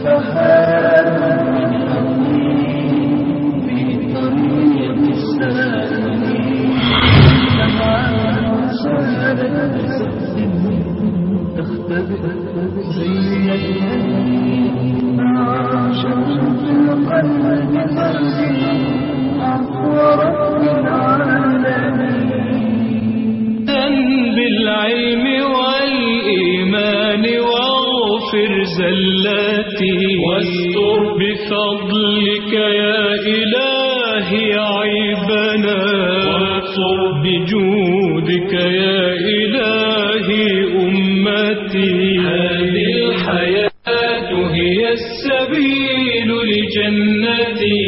بالعلم والإيمان واغفر زلاتي واستر بفضلك يا إلهي عيبنا وانصر بجودك يا إلهي أمتي هذه الحياة هي السبيل لجنتي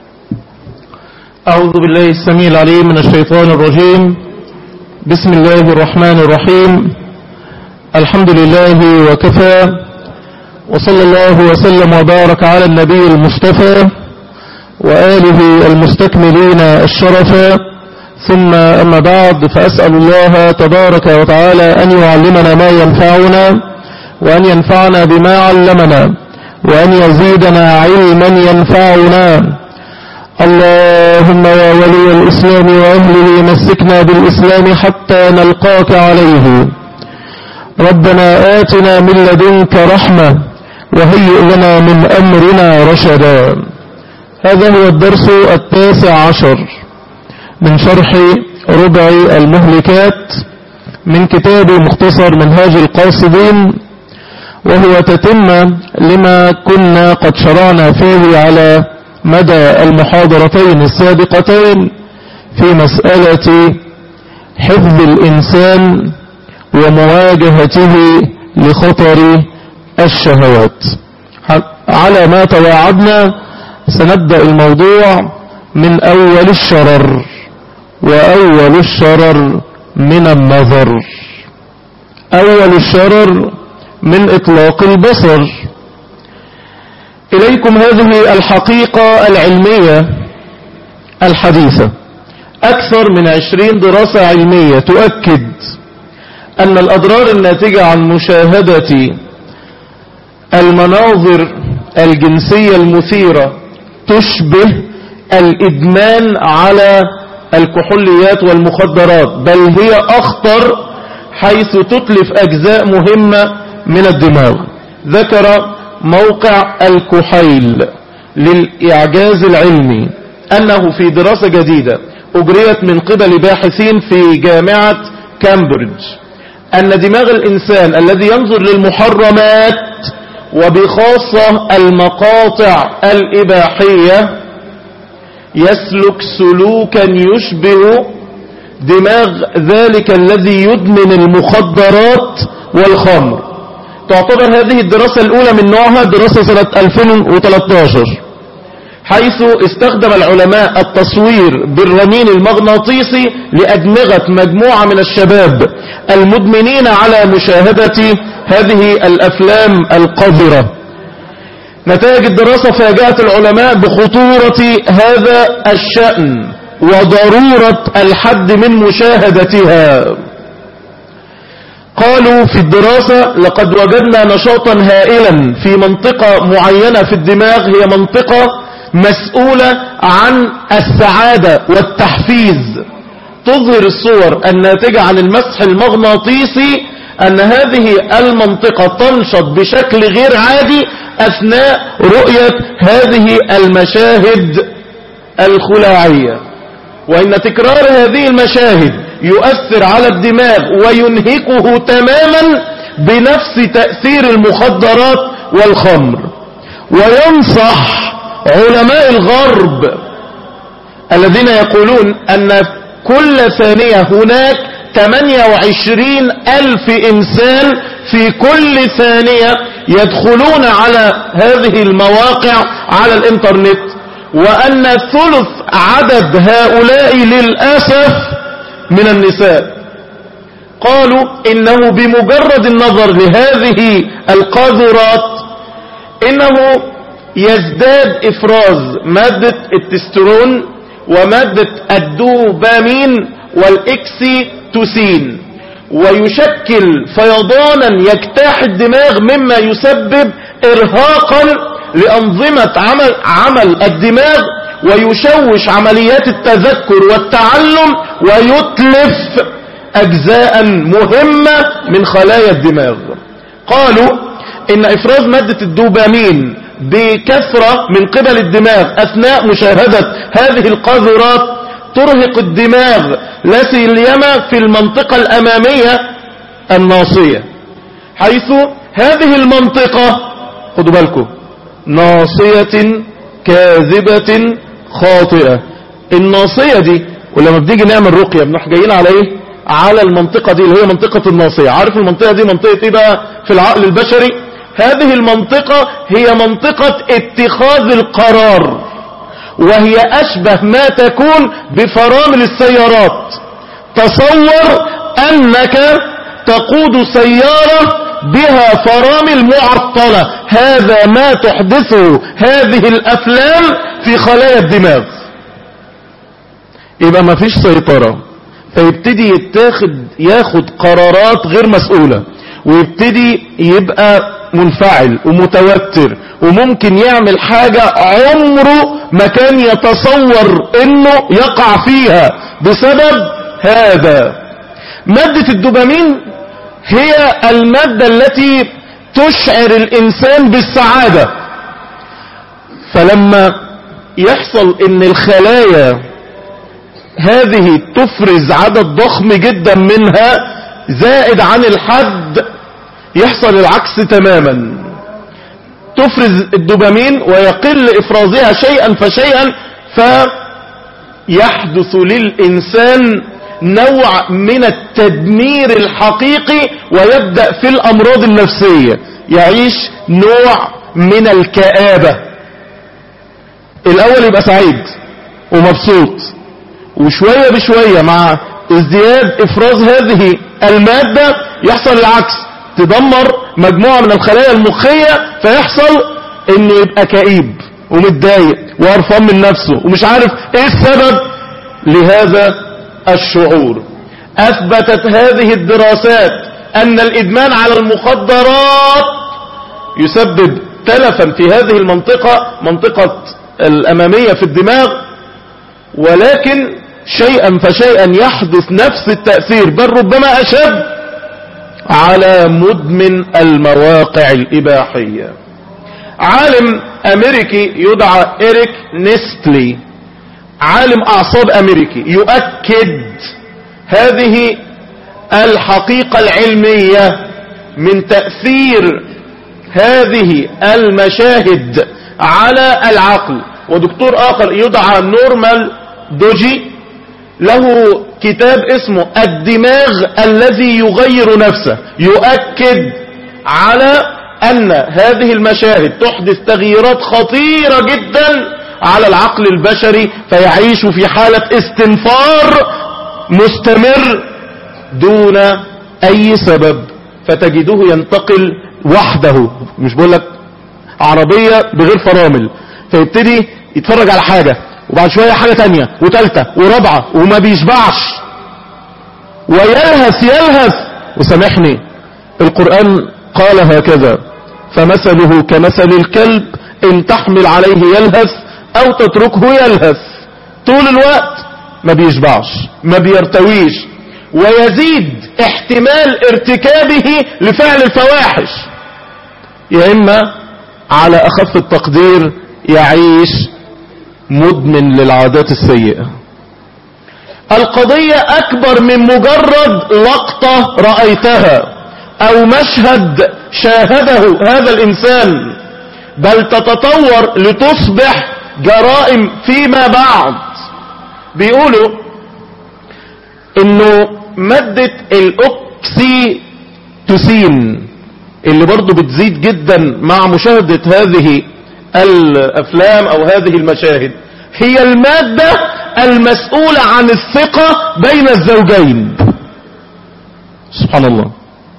أعوذ بالله السميع العليم من الشيطان الرجيم بسم الله الرحمن الرحيم الحمد لله وكفى وصلى الله وسلم وبارك على النبي المصطفى وآله المستكملين الشرفا ثم أما بعد فأسأل الله تبارك وتعالى أن يعلمنا ما ينفعنا وأن ينفعنا بما علمنا وأن يزيدنا علما ينفعنا اللهم يا ولي الإسلام وأهله مسكنا بالإسلام حتى نلقاك عليه ربنا آتنا من لدنك رحمة وهيئ لنا من أمرنا رشدا هذا هو الدرس التاسع عشر من شرح ربع المهلكات من كتاب مختصر منهاج القاصدين وهو تتمة لما كنا قد شرعنا فيه على مدى المحاضرتين السابقتين في مسألة حفظ الإنسان ومواجهته لخطر الشهوات على ما تواعدنا سنبدأ الموضوع من أول الشرر وأول الشرر من النظر أول الشرر من إطلاق البصر إليكم هذه الحقيقة العلمية الحديثة أكثر من عشرين دراسة علمية تؤكد أن الأضرار الناتجة عن مشاهدة المناظر الجنسية المثيرة تشبه الإدمان على الكحوليات والمخدرات بل هي أخطر حيث تتلف أجزاء مهمة من الدماغ ذكر موقع الكحيل للإعجاز العلمي أنه في دراسة جديدة أجريت من قبل باحثين في جامعة كامبريدج أن دماغ الإنسان الذي ينظر للمحرمات وبخاصة المقاطع الإباحية يسلك سلوكا يشبه دماغ ذلك الذي يدمن المخدرات والخمر تعتبر هذه الدراسة الأولى من نوعها دراسة سنة 2013 حيث استخدم العلماء التصوير بالرنين المغناطيسي لأدمغة مجموعة من الشباب المدمنين على مشاهدة هذه الأفلام القذرة نتائج الدراسة فاجأت العلماء بخطورة هذا الشأن وضرورة الحد من مشاهدتها قالوا في الدراسة لقد وجدنا نشاطا هائلا في منطقة معينة في الدماغ هي منطقة مسؤولة عن السعادة والتحفيز تظهر الصور الناتجة عن المسح المغناطيسي أن هذه المنطقة تنشط بشكل غير عادي أثناء رؤية هذه المشاهد الخلاعية وإن تكرار هذه المشاهد يؤثر على الدماغ وينهكه تماما بنفس تأثير المخدرات والخمر وينصح علماء الغرب الذين يقولون أن كل ثانية هناك 28 ألف إنسان في كل ثانية يدخلون على هذه المواقع على الإنترنت وأن ثلث عدد هؤلاء للأسف من النساء قالوا إنه بمجرد النظر لهذه القاذورات إنه يزداد إفراز مادة التسترون ومادة الدوبامين والإكسيتوسين ويشكل فيضانا يجتاح الدماغ مما يسبب ارهاقا لانظمة عمل, عمل الدماغ ويشوش عمليات التذكر والتعلم ويتلف اجزاء مهمة من خلايا الدماغ قالوا ان افراز مادة الدوبامين بكثرة من قبل الدماغ اثناء مشاهدة هذه القاذورات ترهق الدماغ لا سيما في المنطقة الامامية الناصية حيث هذه المنطقة خدوا بالكم ناصية كاذبة خاطئة الناصية دي ولما بنيجي نعمل رقية بنروح جايين على ايه على المنطقة دي اللي هي منطقة الناصية عارف المنطقة دي منطقة ايه بقى في العقل البشري هذه المنطقة هي منطقة اتخاذ القرار وهي اشبه ما تكون بفرامل السيارات تصور انك تقود سيارة بها فرامل معطلة هذا ما تحدثه هذه الافلام في خلايا الدماغ يبقى ما فيش سيطرة فيبتدي يتاخد ياخد قرارات غير مسؤولة ويبتدي يبقى منفعل ومتوتر وممكن يعمل حاجة عمره ما كان يتصور انه يقع فيها بسبب هذا مادة الدوبامين هي المادة التي تشعر الانسان بالسعادة فلما يحصل ان الخلايا هذه تفرز عدد ضخم جدا منها زائد عن الحد يحصل العكس تماما تفرز الدوبامين ويقل افرازها شيئا فشيئا فيحدث للانسان نوع من التدمير الحقيقي ويبدأ في الامراض النفسية يعيش نوع من الكآبة الاول يبقى سعيد ومبسوط وشوية بشوية مع ازدياد افراز هذه المادة يحصل العكس تدمر مجموعة من الخلايا المخية فيحصل انه يبقى كئيب ومتضايق وقرفان من نفسه ومش عارف ايه السبب لهذا الشعور اثبتت هذه الدراسات ان الادمان على المخدرات يسبب تلفا في هذه المنطقة منطقة الامامية في الدماغ ولكن شيئا فشيئا يحدث نفس التأثير بل ربما أشد على مدمن المواقع الإباحية عالم أمريكي يدعى إريك نيستلي عالم أعصاب أمريكي يؤكد هذه الحقيقة العلمية من تأثير هذه المشاهد على العقل ودكتور آخر يدعى نورمال دوجي له كتاب اسمه الدماغ الذي يغير نفسه يؤكد على أن هذه المشاهد تحدث تغييرات خطيرة جدا على العقل البشري فيعيش في حالة استنفار مستمر دون أي سبب فتجده ينتقل وحده مش بقول لك عربية بغير فرامل فيبتدي يتفرج على حاجة وبعد شوية حاجة تانية وتالتة ورابعة وما بيشبعش ويلهث يلهث وسامحني القرآن قال هكذا فمثله كمثل الكلب ان تحمل عليه يلهث او تتركه يلهث طول الوقت ما بيشبعش ما بيرتويش ويزيد احتمال ارتكابه لفعل الفواحش يا اما على اخف التقدير يعيش مدمن للعادات السيئة القضية اكبر من مجرد لقطة رأيتها او مشهد شاهده هذا الانسان بل تتطور لتصبح جرائم فيما بعد بيقولوا انه مادة الاوكسيتوسين اللي برضو بتزيد جدا مع مشاهدة هذه الافلام او هذه المشاهد هي المادة المسؤولة عن الثقة بين الزوجين سبحان الله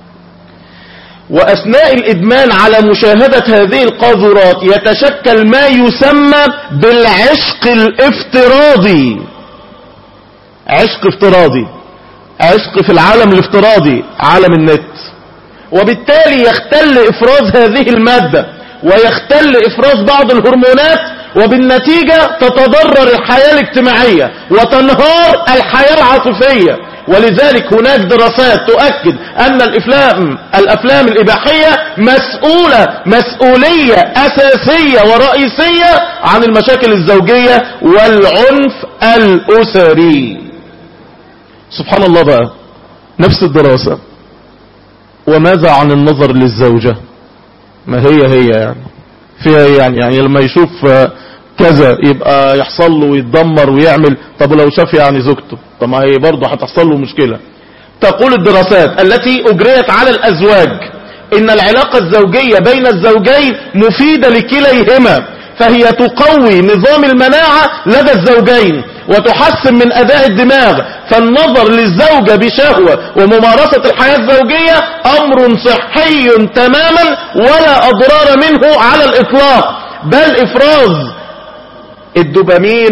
واثناء الادمان على مشاهدة هذه القاذورات يتشكل ما يسمى بالعشق الافتراضي عشق افتراضي عشق في العالم الافتراضي عالم النت وبالتالي يختل افراز هذه المادة ويختل افراز بعض الهرمونات وبالنتيجة تتضرر الحياة الاجتماعية وتنهار الحياة العاطفية ولذلك هناك دراسات تؤكد ان الافلام الافلام الاباحية مسؤولة مسؤولية اساسية ورئيسية عن المشاكل الزوجية والعنف الاسري سبحان الله بقى نفس الدراسة وماذا عن النظر للزوجة ما هي هي يعني فيها إيه يعني يعني لما يشوف كذا يبقى يحصل له ويتدمر ويعمل طب لو شاف يعني زوجته طب ما هي برضه هتحصل له مشكلة تقول الدراسات التي اجريت على الازواج ان العلاقة الزوجية بين الزوجين مفيدة لكليهما فهي تقوي نظام المناعة لدى الزوجين وتحسن من اداء الدماغ فالنظر للزوجة بشهوة وممارسة الحياة الزوجية امر صحي تماما ولا اضرار منه على الاطلاق بل افراز الدوبامين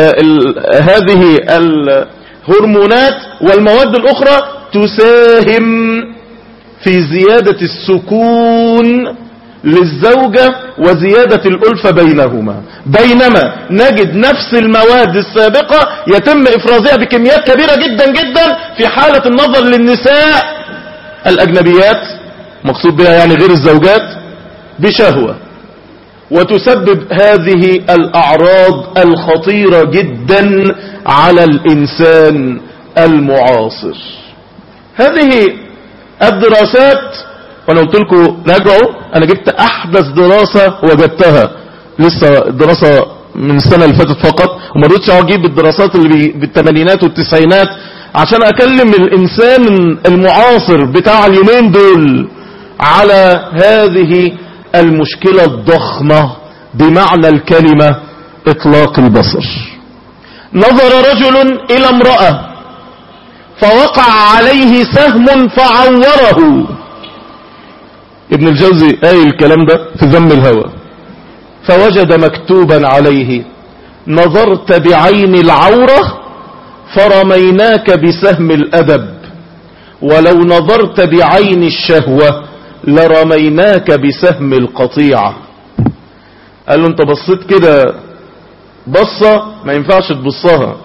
وهذه الهرمونات والمواد الاخرى تساهم في زيادة السكون للزوجة وزيادة الألفة بينهما بينما نجد نفس المواد السابقة يتم إفرازها بكميات كبيرة جدا جدا في حالة النظر للنساء الأجنبيات مقصود بها يعني غير الزوجات بشهوة وتسبب هذه الأعراض الخطيرة جدا على الإنسان المعاصر هذه الدراسات وانا قلت لكم راجعوا انا جبت احدث دراسة وجدتها لسه دراسة من السنة اللي فاتت فقط وما رضيتش اجيب الدراسات اللي بالثمانينات والتسعينات عشان اكلم الانسان المعاصر بتاع اليومين دول على هذه المشكلة الضخمة بمعنى الكلمة اطلاق البصر نظر رجل الى امرأة فوقع عليه سهم فعوره ابن الجوزي قايل الكلام ده في ذم الهوى فوجد مكتوبا عليه نظرت بعين العورة فرميناك بسهم الأدب ولو نظرت بعين الشهوة لرميناك بسهم القطيعة قال له انت بصيت كده بصة ما ينفعش تبصها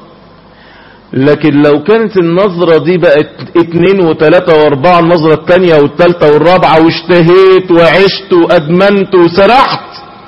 لكن لو كانت النظرة دي بقت اتنين وتلاتة واربعة النظرة التانية والتالتة والرابعة واشتهيت وعشت وادمنت وسرحت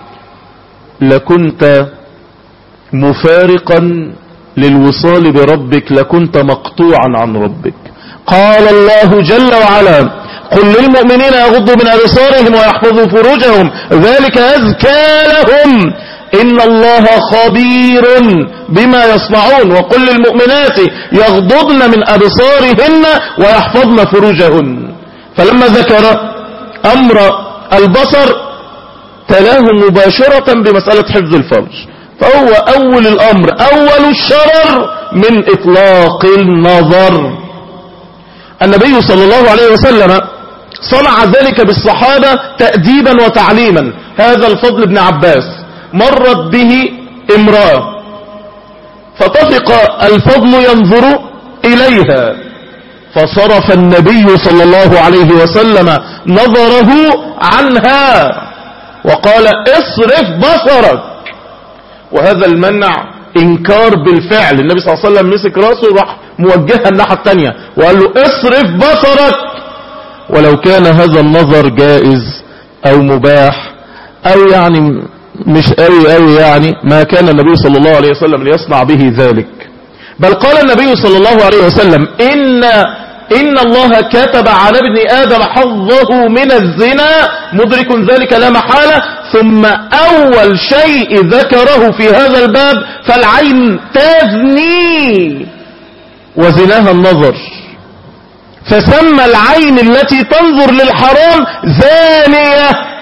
لكنت مفارقا للوصال بربك لكنت مقطوعا عن ربك قال الله جل وعلا قل للمؤمنين يغضوا من أبصارهم ويحفظوا فروجهم ذلك أزكى لهم إن الله خبير بما يصنعون وقل للمؤمنات يغضضن من أبصارهن ويحفظن فروجهن فلما ذكر أمر البصر تلاه مباشرة بمسألة حفظ الفرج فهو أول الأمر أول الشرر من إطلاق النظر النبي صلى الله عليه وسلم صنع ذلك بالصحابة تأديبا وتعليما هذا الفضل بن عباس مرت به امرأة فطفق الفضل ينظر إليها فصرف النبي صلى الله عليه وسلم نظره عنها وقال اصرف بصرك وهذا المنع انكار بالفعل النبي صلى الله عليه وسلم مسك راسه وراح موجهها الناحية التانية وقال له اصرف بصرك ولو كان هذا النظر جائز او مباح او يعني مش قوي قوي يعني ما كان النبي صلى الله عليه وسلم ليصنع به ذلك بل قال النبي صلى الله عليه وسلم إن إن الله كتب على ابن آدم حظه من الزنا مدرك ذلك لا محالة ثم أول شيء ذكره في هذا الباب فالعين تزني وزناها النظر فسمى العين التي تنظر للحرام زانية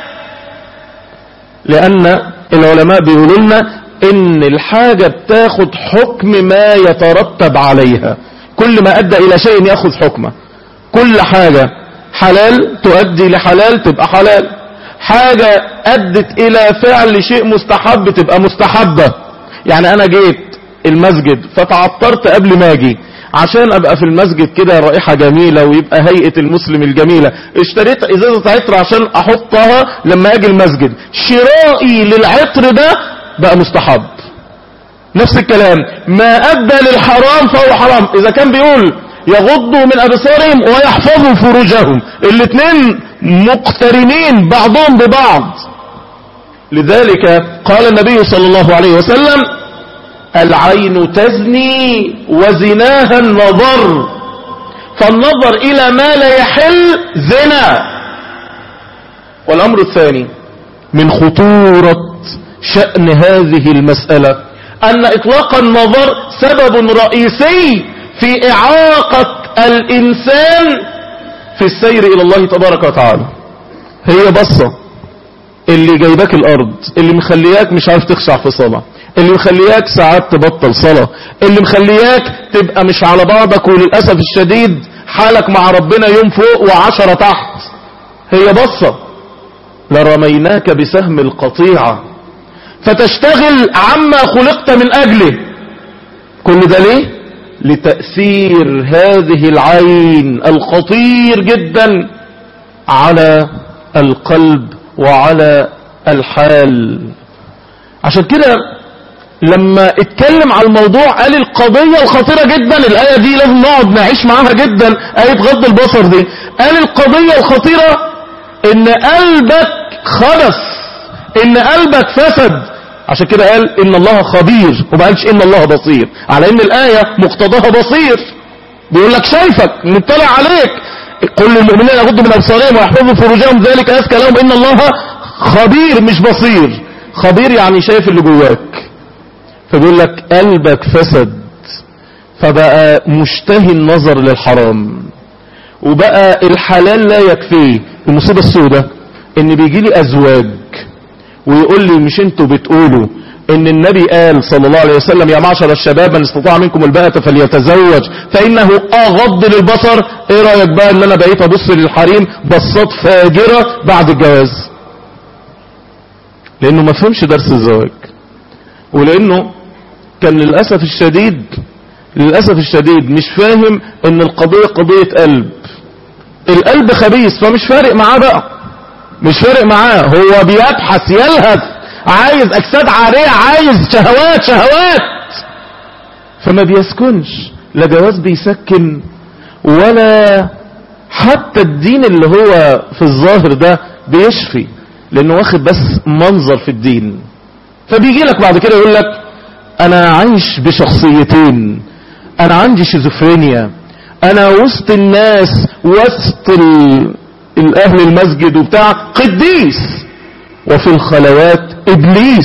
لأن العلماء بيقولوا لنا إن الحاجة بتاخد حكم ما يترتب عليها كل ما أدى إلى شيء يأخذ حكمه كل حاجة حلال تؤدي لحلال تبقى حلال حاجة أدت إلى فعل شيء مستحب تبقى مستحبة يعني أنا جيت المسجد فتعطرت قبل ما أجي عشان ابقى في المسجد كده رائحة جميلة ويبقى هيئة المسلم الجميلة اشتريت ازازة عطر عشان احطها لما اجي المسجد شرائي للعطر ده بقى مستحب نفس الكلام ما ادى للحرام فهو حرام اذا كان بيقول يغضوا من ابصارهم ويحفظوا فروجهم الاثنين مقترنين بعضهم ببعض لذلك قال النبي صلى الله عليه وسلم العين تزني وزناها النظر فالنظر إلى ما لا يحل زنا والأمر الثاني من خطورة شأن هذه المسألة أن إطلاق النظر سبب رئيسي في إعاقة الإنسان في السير إلى الله تبارك وتعالى هي بصة اللي جايباك الأرض اللي مخلياك مش عارف تخشع في صلاة اللي مخلياك ساعات تبطل صلاة اللي مخلياك تبقى مش على بعضك وللأسف الشديد حالك مع ربنا يوم فوق وعشرة تحت هي بصة لرميناك بسهم القطيعة فتشتغل عما خلقت من أجله كل ده ليه لتأثير هذه العين الخطير جدا على القلب وعلى الحال عشان كده لما اتكلم على الموضوع قال القضية الخطيرة جدا الآية دي لازم نقعد نعيش معاها جدا آية غض البصر دي قال القضية الخطيرة ان قلبك خلص ان قلبك فسد عشان كده قال ان الله خبير وما قالش ان الله بصير على ان الآية مقتضاها بصير بيقول لك شايفك مطلع عليك قل للمؤمنين يغضوا من ابصارهم ويحفظوا فروجهم ذلك ازكى لهم ان الله خبير مش بصير خبير يعني شايف اللي جواك فبيقول لك قلبك فسد فبقى مشتهي النظر للحرام وبقى الحلال لا يكفيه المصيبة السوداء ان بيجي لي ازواج ويقول لي مش انتوا بتقولوا ان النبي قال صلى الله عليه وسلم يا معشر الشباب من استطاع منكم الباءة فليتزوج فانه اغض للبصر ايه رأيك بقى ان انا بقيت ابص للحريم بصات فاجرة بعد الجواز لانه ما فهمش درس الزواج ولانه كان للأسف الشديد للأسف الشديد مش فاهم ان القضية قضية قلب القلب خبيث فمش فارق معاه بقى مش فارق معاه هو بيبحث يلهث عايز اجساد عارية عايز شهوات شهوات فما بيسكنش لا جواز بيسكن ولا حتى الدين اللي هو في الظاهر ده بيشفي لانه واخد بس منظر في الدين فبيجي لك بعد كده يقول لك انا عايش بشخصيتين انا عندي شيزوفرينيا انا وسط الناس وسط ال... الاهل المسجد وبتاع قديس وفي الخلوات ابليس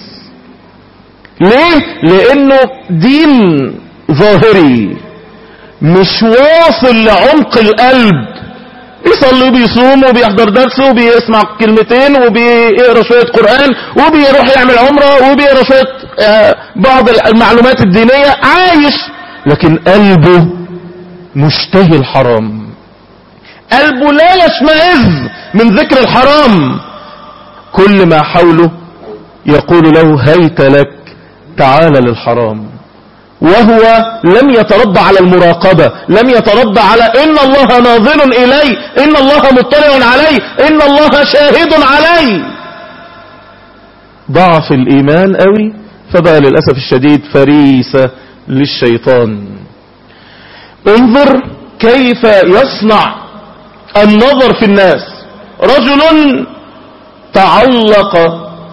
ليه لانه دين ظاهري مش واصل لعمق القلب بيصلي وبيصوم وبيحضر درس وبيسمع كلمتين وبيقرا شوية قرآن وبيروح يعمل عمرة وبيقرا شوية آه بعض المعلومات الدينية عايش لكن قلبه مشتهي الحرام قلبه لا يشمئز من ذكر الحرام كل ما حوله يقول له هيت لك تعال للحرام وهو لم يتربى على المراقبة لم يتربى على إن الله ناظر إلي إن الله مطلع علي إن الله شاهد علي ضعف الإيمان قوي فبقى للأسف الشديد فريسة للشيطان انظر كيف يصنع النظر في الناس رجل تعلق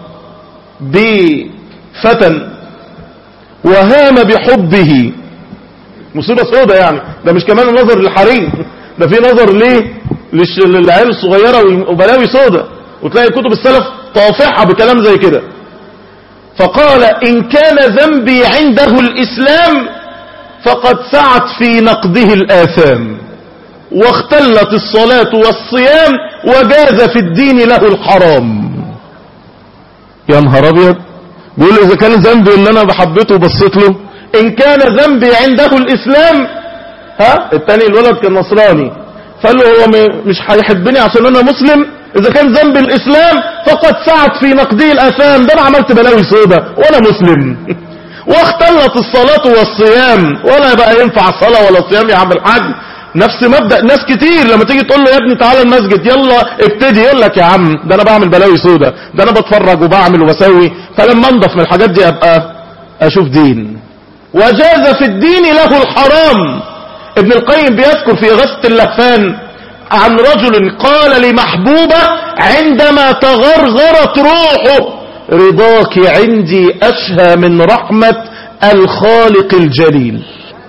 بفتى وهام بحبه مصيبة سودة يعني ده مش كمان نظر للحريم ده في نظر ليه للعيال الصغيرة وبلاوي سودة وتلاقي كتب السلف طافحة بكلام زي كده فقال إن كان ذنبي عنده الإسلام فقد سعت في نقده الآثام واختلت الصلاة والصيام وجاز في الدين له الحرام يا نهار أبيض بيقول له إذا كان ذنبي إن أنا بحبته وبصيت له إن كان ذنبي عنده الإسلام ها التاني الولد كان نصراني فقال له هو مش هيحبني عشان أنا مسلم إذا كان ذنب الإسلام فقد سعت في نقدي الأثام ده أنا عملت بلاوي سودة وأنا مسلم واختلت الصلاة والصيام ولا بقى ينفع صلاة ولا صيام يا عم الحاج نفس مبدأ ناس كتير لما تيجي تقول له يا ابني تعالى المسجد يلا ابتدي يقول لك يا عم ده انا بعمل بلاوي سودة ده انا بتفرج وبعمل وبسوي فلما انضف من الحاجات دي ابقى اشوف دين وجاز في الدين له الحرام ابن القيم بيذكر في غسة اللهفان عن رجل قال لمحبوبة عندما تغرغرت روحه رضاك عندي أشهى من رحمة الخالق الجليل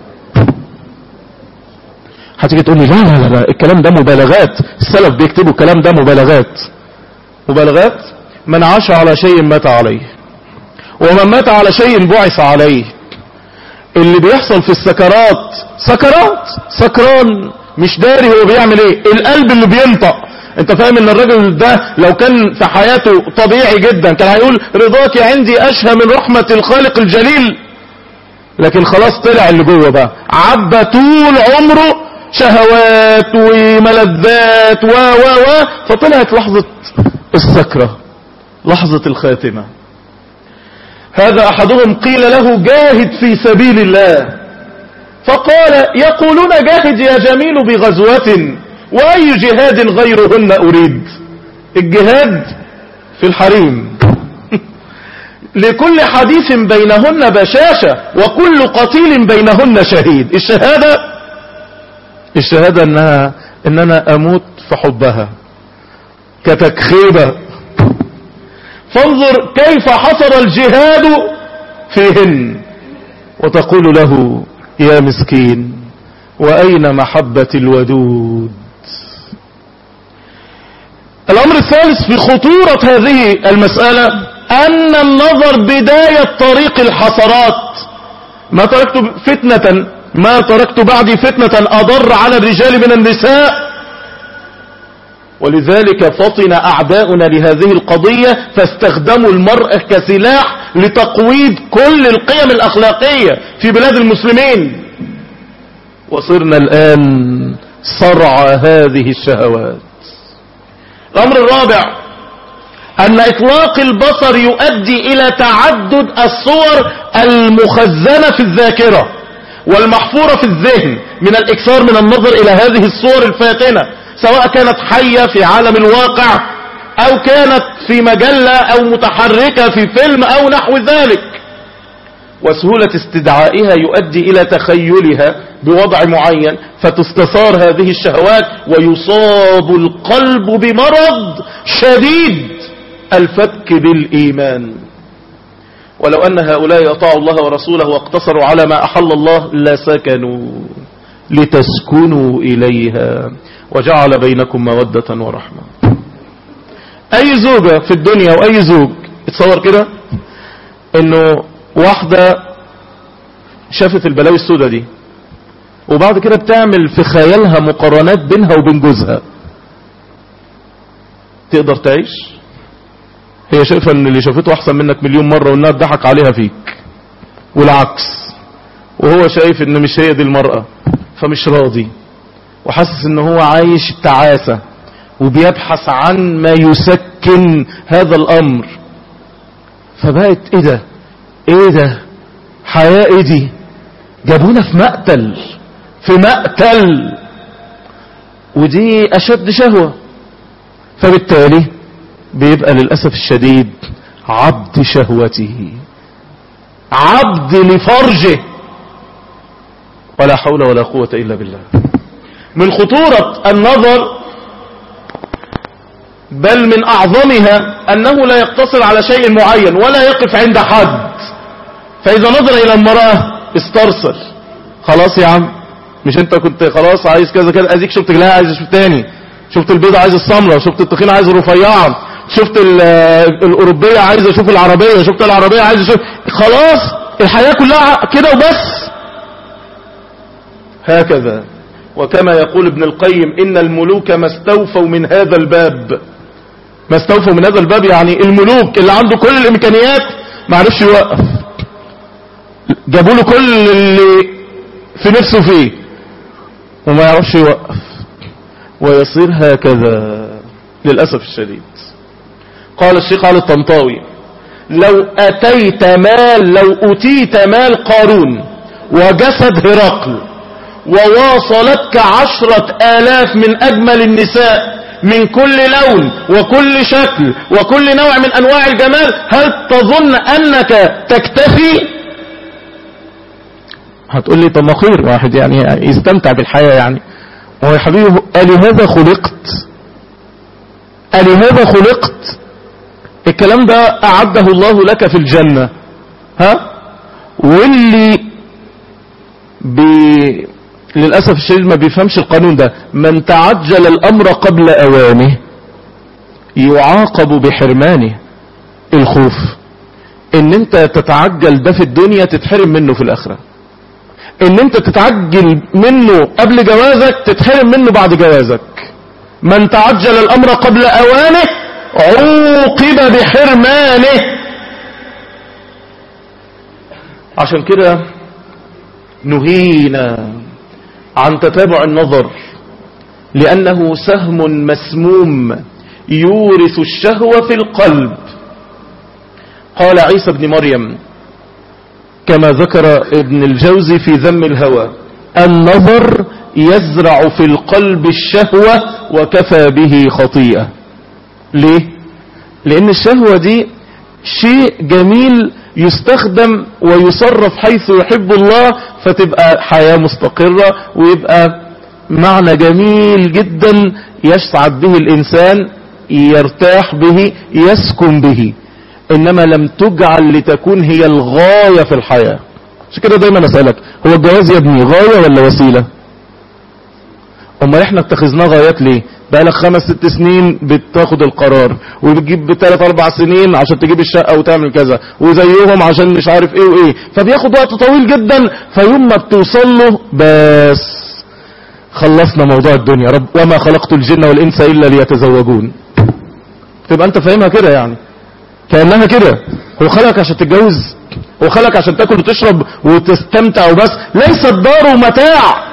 هتيجي تقول لي لا لا لا الكلام ده مبالغات السلف بيكتبوا الكلام ده مبالغات مبالغات من عاش على شيء مات عليه ومن مات على شيء بعث عليه اللي بيحصل في السكرات سكرات سكران مش داري هو بيعمل ايه القلب اللي بينطق انت فاهم ان الراجل ده لو كان في حياته طبيعي جدا كان هيقول رضاك عندي اشهى من رحمة الخالق الجليل لكن خلاص طلع اللي جوه بقى عبى طول عمره شهوات وملذات و و و فطلعت لحظة السكرة لحظة الخاتمة هذا احدهم قيل له جاهد في سبيل الله فقال يقولون جاهد يا جميل بغزوة وأي جهاد غيرهن أريد الجهاد في الحريم لكل حديث بينهن بشاشة وكل قتيل بينهن شهيد الشهادة الشهادة انها ان انا اموت في حبها كتكخيبة فانظر كيف حصل الجهاد فيهن وتقول له يا مسكين وأين محبة الودود الأمر الثالث في خطورة هذه المسألة أن النظر بداية طريق الحسرات ما تركت فتنة ما تركت بعدي فتنة أضر على الرجال من النساء ولذلك فطن أعداؤنا لهذه القضية فاستخدموا المرأة كسلاح لتقويض كل القيم الأخلاقية في بلاد المسلمين وصرنا الآن صرع هذه الشهوات الأمر الرابع أن إطلاق البصر يؤدي إلى تعدد الصور المخزنة في الذاكرة والمحفورة في الذهن من الإكثار من النظر إلى هذه الصور الفاتنة سواء كانت حية في عالم الواقع أو كانت في مجلة أو متحركة في فيلم أو نحو ذلك وسهولة استدعائها يؤدي إلى تخيلها بوضع معين فتستثار هذه الشهوات ويصاب القلب بمرض شديد الفك بالإيمان ولو أن هؤلاء يطاعوا الله ورسوله واقتصروا على ما أحل الله لسكنوا لتسكنوا إليها وجعل بينكم مودة ورحمة أي زوجة في الدنيا وأي زوج اتصور كده انه واحدة شافت البلاوي السوداء دي وبعد كده بتعمل في خيالها مقارنات بينها وبين جوزها تقدر تعيش هي شايفة ان اللي شافته احسن منك مليون مرة وانها تضحك عليها فيك والعكس وهو شايف ان مش هي دي المرأة فمش راضي وحاسس ان هو عايش التعاسة وبيبحث عن ما يسكن هذا الامر فبقت ايه ده ايه ده حياة ايه دي جابونا في مقتل في مقتل ودي اشد شهوة فبالتالي بيبقى للأسف الشديد عبد شهوته عبد لفرجه ولا حول ولا قوة إلا بالله من خطورة النظر بل من أعظمها أنه لا يقتصر على شيء معين ولا يقف عند حد فإذا نظر إلى المرأة استرسل خلاص يا عم مش انت كنت خلاص عايز كذا كذا اديك شفت لا عايز اشوف تاني شفت البيضة عايز السمرة وشفت التخين عايز الرفيعة شفت الأوروبية عايز اشوف العربية شفت العربية عايز اشوف خلاص الحياة كلها كده وبس هكذا وكما يقول ابن القيم إن الملوك ما استوفوا من هذا الباب ما استوفوا من هذا الباب يعني الملوك اللي عنده كل الإمكانيات ما عرفش يوقف جابوا له كل اللي في نفسه فيه وما يعرفش يوقف ويصير هكذا للأسف الشديد قال الشيخ علي الطنطاوي لو أتيت مال لو أتيت مال قارون وجسد هرقل وواصلتك عشرة آلاف من أجمل النساء من كل لون وكل شكل وكل نوع من أنواع الجمال هل تظن أنك تكتفي هتقول لي طب ما خير واحد يعني يستمتع بالحياة يعني هو يا حبيبي ألهذا خلقت ألهذا خلقت الكلام ده أعده الله لك في الجنة ها واللي بي للأسف الشديد ما بيفهمش القانون ده من تعجل الأمر قبل أوانه يعاقب بحرمانه الخوف ان انت تتعجل ده في الدنيا تتحرم منه في الآخرة ان انت تتعجل منه قبل جوازك تتحرم منه بعد جوازك من تعجل الأمر قبل أوانه عوقب بحرمانه عشان كده نهينا عن تتابع النظر لأنه سهم مسموم يورث الشهوة في القلب قال عيسى بن مريم كما ذكر ابن الجوزي في ذم الهوى النظر يزرع في القلب الشهوة وكفى به خطيئة ليه لان الشهوة دي شيء جميل يستخدم ويصرف حيث يحب الله فتبقى حياة مستقرة ويبقى معنى جميل جدا يسعد به الإنسان يرتاح به يسكن به إنما لم تجعل لتكون هي الغاية في الحياة عشان كده دايما أسألك هو الجواز يا ابني غاية ولا وسيلة أما إحنا اتخذناه غايات ليه بقالك خمس ست سنين بتاخد القرار وبتجيب بثلاث اربع سنين عشان تجيب الشقة وتعمل كذا وزيهم عشان مش عارف ايه وايه فبياخد وقت طويل جدا فيوم ما بتوصل له بس خلصنا موضوع الدنيا رب وما خلقت الجن والانس الا ليتزوجون تبقى انت فاهمها كده يعني كأنها كده هو خلقك عشان تتجوز هو خلقك عشان تاكل وتشرب وتستمتع وبس ليس الدار متاع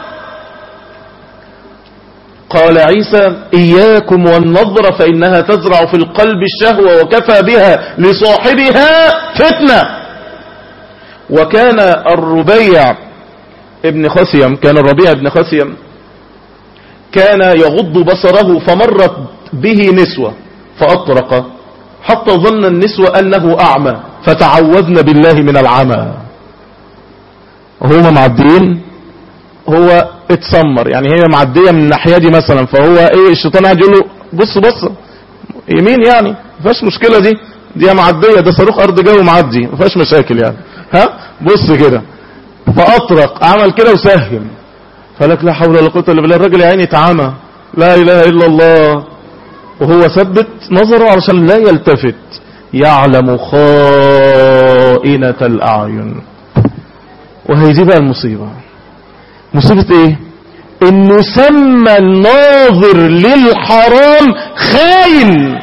قال عيسى إياكم والنظر فإنها تزرع في القلب الشهوة وكفى بها لصاحبها فتنة وكان الربيع ابن خثيم كان الربيع ابن خثيم كان يغض بصره فمرت به نسوة فأطرق حتى ظن النسوة أنه أعمى فتعوذن بالله من العمى هما معدين هو اتسمر يعني هي معدية من الناحية دي مثلا فهو ايه الشيطان قاعد يقول له بص بص يمين يعني ما فيهاش مشكلة دي دي معدية ده صاروخ ارض جو معدي ما فيهاش مشاكل يعني ها بص كده فاطرق عمل كده وسهم فلك لا حول ولا قوة الا بالله الراجل يا عيني اتعمى لا اله الا الله وهو ثبت نظره علشان لا يلتفت يعلم خائنة الاعين وهي دي بقى المصيبة مصيبة ايه انه سمى الناظر للحرام خاين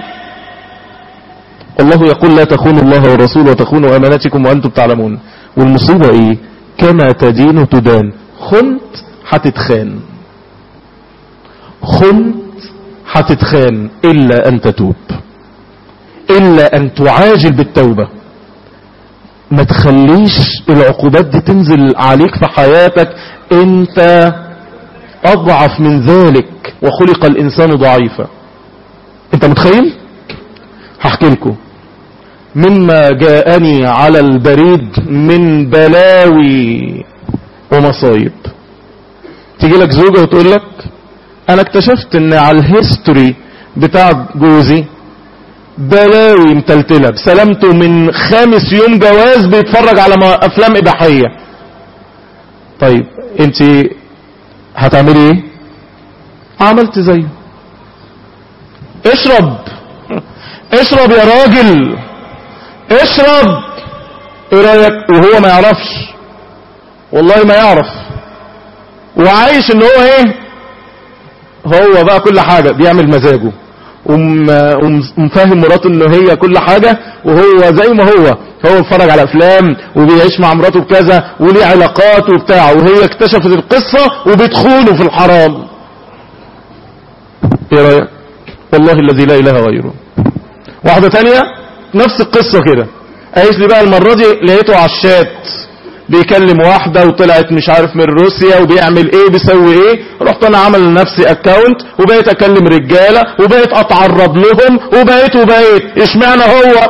الله يقول لا تخونوا الله والرسول وتخونوا اماناتكم وانتم تعلمون والمصيبة ايه كما تدين تدان خنت هتتخان خنت هتتخان الا ان تتوب الا ان تعاجل بالتوبة ما تخليش العقوبات دي تنزل عليك في حياتك انت اضعف من ذلك وخلق الانسان ضعيفا انت متخيل هحكي لكم مما جاءني على البريد من بلاوي ومصايب تيجي لك زوجة وتقول لك انا اكتشفت ان على الهيستوري بتاع جوزي بلاوي متلتلة بسلامته من خامس يوم جواز بيتفرج على افلام اباحية طيب انت هتعملي ايه عملت زيه اشرب اشرب يا راجل اشرب ايه رايك وهو ما يعرفش والله ما يعرف وعايش ان هو ايه هو بقى كل حاجة بيعمل مزاجه ومفهم مراته ان هي كل حاجة وهو زي ما هو هو بيتفرج على افلام وبيعيش مع مراته بكذا وليه علاقات وبتاع وهي اكتشفت القصة وبتخونه في الحرام ايه رايك والله الذي لا اله غيره واحدة تانية نفس القصة كده قالت لي بقى المرة دي لقيته على الشات بيكلم واحدة وطلعت مش عارف من روسيا وبيعمل ايه بيسوي ايه رحت انا عمل لنفسي اكاونت وبقيت اكلم رجالة وبقيت اتعرض لهم وبقيت وبقيت اشمعنى هو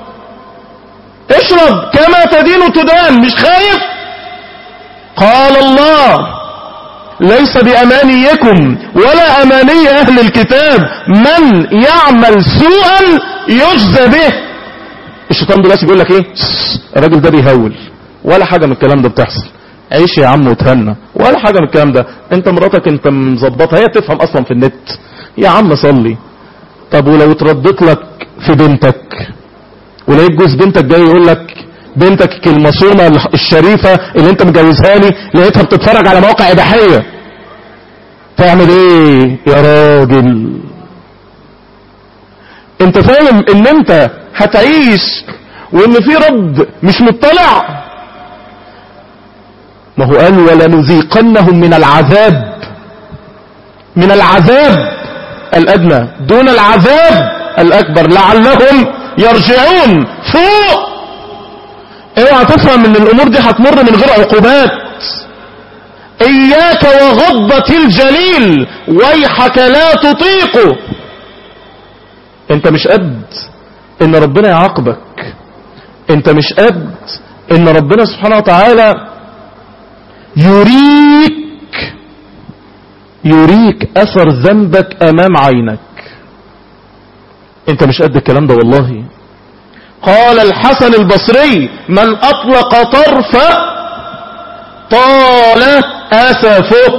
اشرب كما تدين تدان مش خايف قال الله ليس بأمانيكم ولا أماني أهل الكتاب من يعمل سوءا يجزى به الشيطان دلوقتي بيقول لك ايه الراجل ده بيهول ولا حاجة من الكلام ده بتحصل عيش يا عم وتهنى ولا حاجة من الكلام ده انت مراتك انت مظبطها هي تفهم اصلا في النت يا عم صلي طب ولو اتردت لك في بنتك ولقيت جوز بنتك جاي يقول لك بنتك المصونة الشريفة اللي انت مجوزها لي لقيتها بتتفرج على مواقع اباحية تعمل ايه يا راجل انت فاهم ان انت هتعيش وان في رب مش مطلع ما هو قال ولنذيقنهم من العذاب من العذاب الادنى دون العذاب الاكبر لعلهم يرجعون فوق اوعى تفهم ان الامور دي هتمر من غير عقوبات اياك وغضة الجليل ويحك لا تطيقه انت مش قد ان ربنا يعاقبك انت مش قد ان ربنا سبحانه وتعالى يريك يريك اثر ذنبك امام عينك انت مش قد الكلام ده والله قال الحسن البصري من اطلق طرف طال اسفه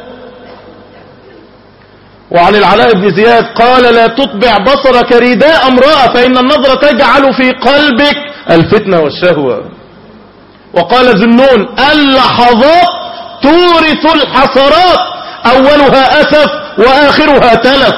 وعن العلاء بن زياد قال لا تطبع بصرك رداء امرأة فإن النظرة تجعل في قلبك الفتنة والشهوة وقال ذنون اللحظات تورث الحسرات أولها أسف وآخرها تلف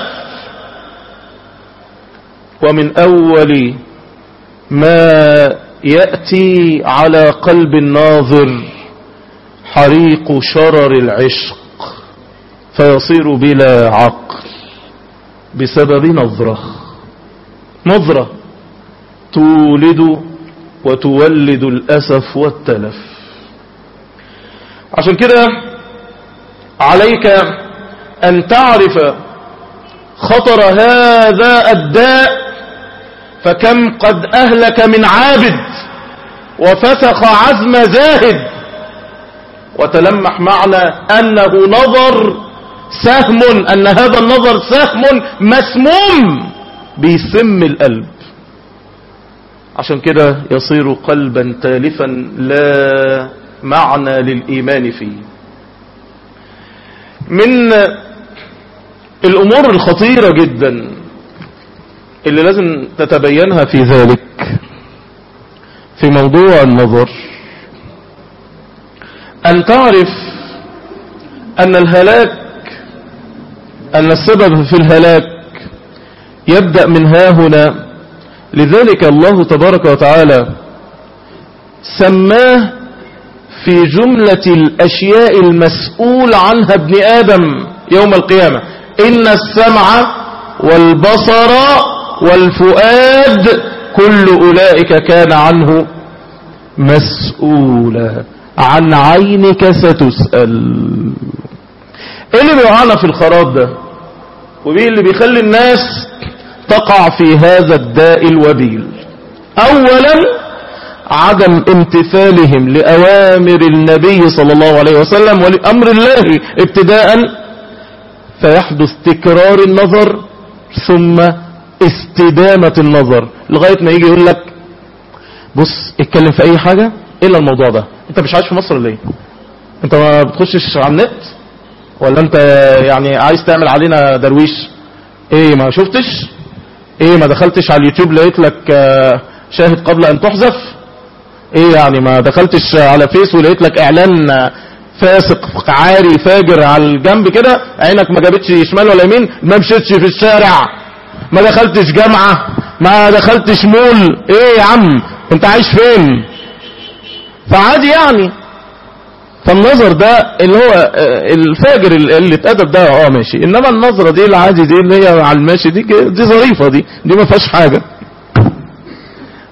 ومن أول ما يأتي على قلب الناظر حريق شرر العشق فيصير بلا عقل بسبب نظرة نظرة تولد وتولد الأسف والتلف عشان كده عليك أن تعرف خطر هذا الداء فكم قد أهلك من عابد وفسخ عزم زاهد وتلمح معنى أنه نظر سهم أن هذا النظر سهم مسموم بيسم القلب عشان كده يصير قلبا تالفا لا معنى للإيمان فيه من الأمور الخطيرة جدا اللي لازم تتبينها في ذلك في موضوع النظر أن تعرف أن الهلاك أن السبب في الهلاك يبدأ من ها هنا لذلك الله تبارك وتعالى سماه في جملة الأشياء المسؤول عنها ابن آدم يوم القيامة إن السمع والبصر والفؤاد كل أولئك كان عنه مسؤولا عن عينك ستسأل ايه اللي بيوقعنا في الخراب ده وايه اللي بيخلي الناس تقع في هذا الداء الوبيل اولا عدم امتثالهم لأوامر النبي صلى الله عليه وسلم ولأمر الله ابتداء فيحدث تكرار النظر ثم استدامة النظر لغاية ما يجي يقول لك بص اتكلم في اي حاجة الا الموضوع ده انت مش عايش في مصر ليه انت ما بتخشش على النت ولا انت يعني عايز تعمل علينا درويش ايه ما شفتش ايه ما دخلتش على اليوتيوب لقيت لك شاهد قبل ان تحذف ايه يعني ما دخلتش على فيس ولقيت لك اعلان فاسق عاري فاجر على الجنب كده عينك ما جابتش شمال ولا يمين ما مشيتش في الشارع ما دخلتش جامعة ما دخلتش مول ايه يا عم انت عايش فين فعادي يعني فالنظر ده اللي هو الفاجر اللي اتأدب ده اه ماشي انما النظرة دي العادي دي اللي هي على الماشي دي دي ظريفة دي دي ما فيهاش حاجة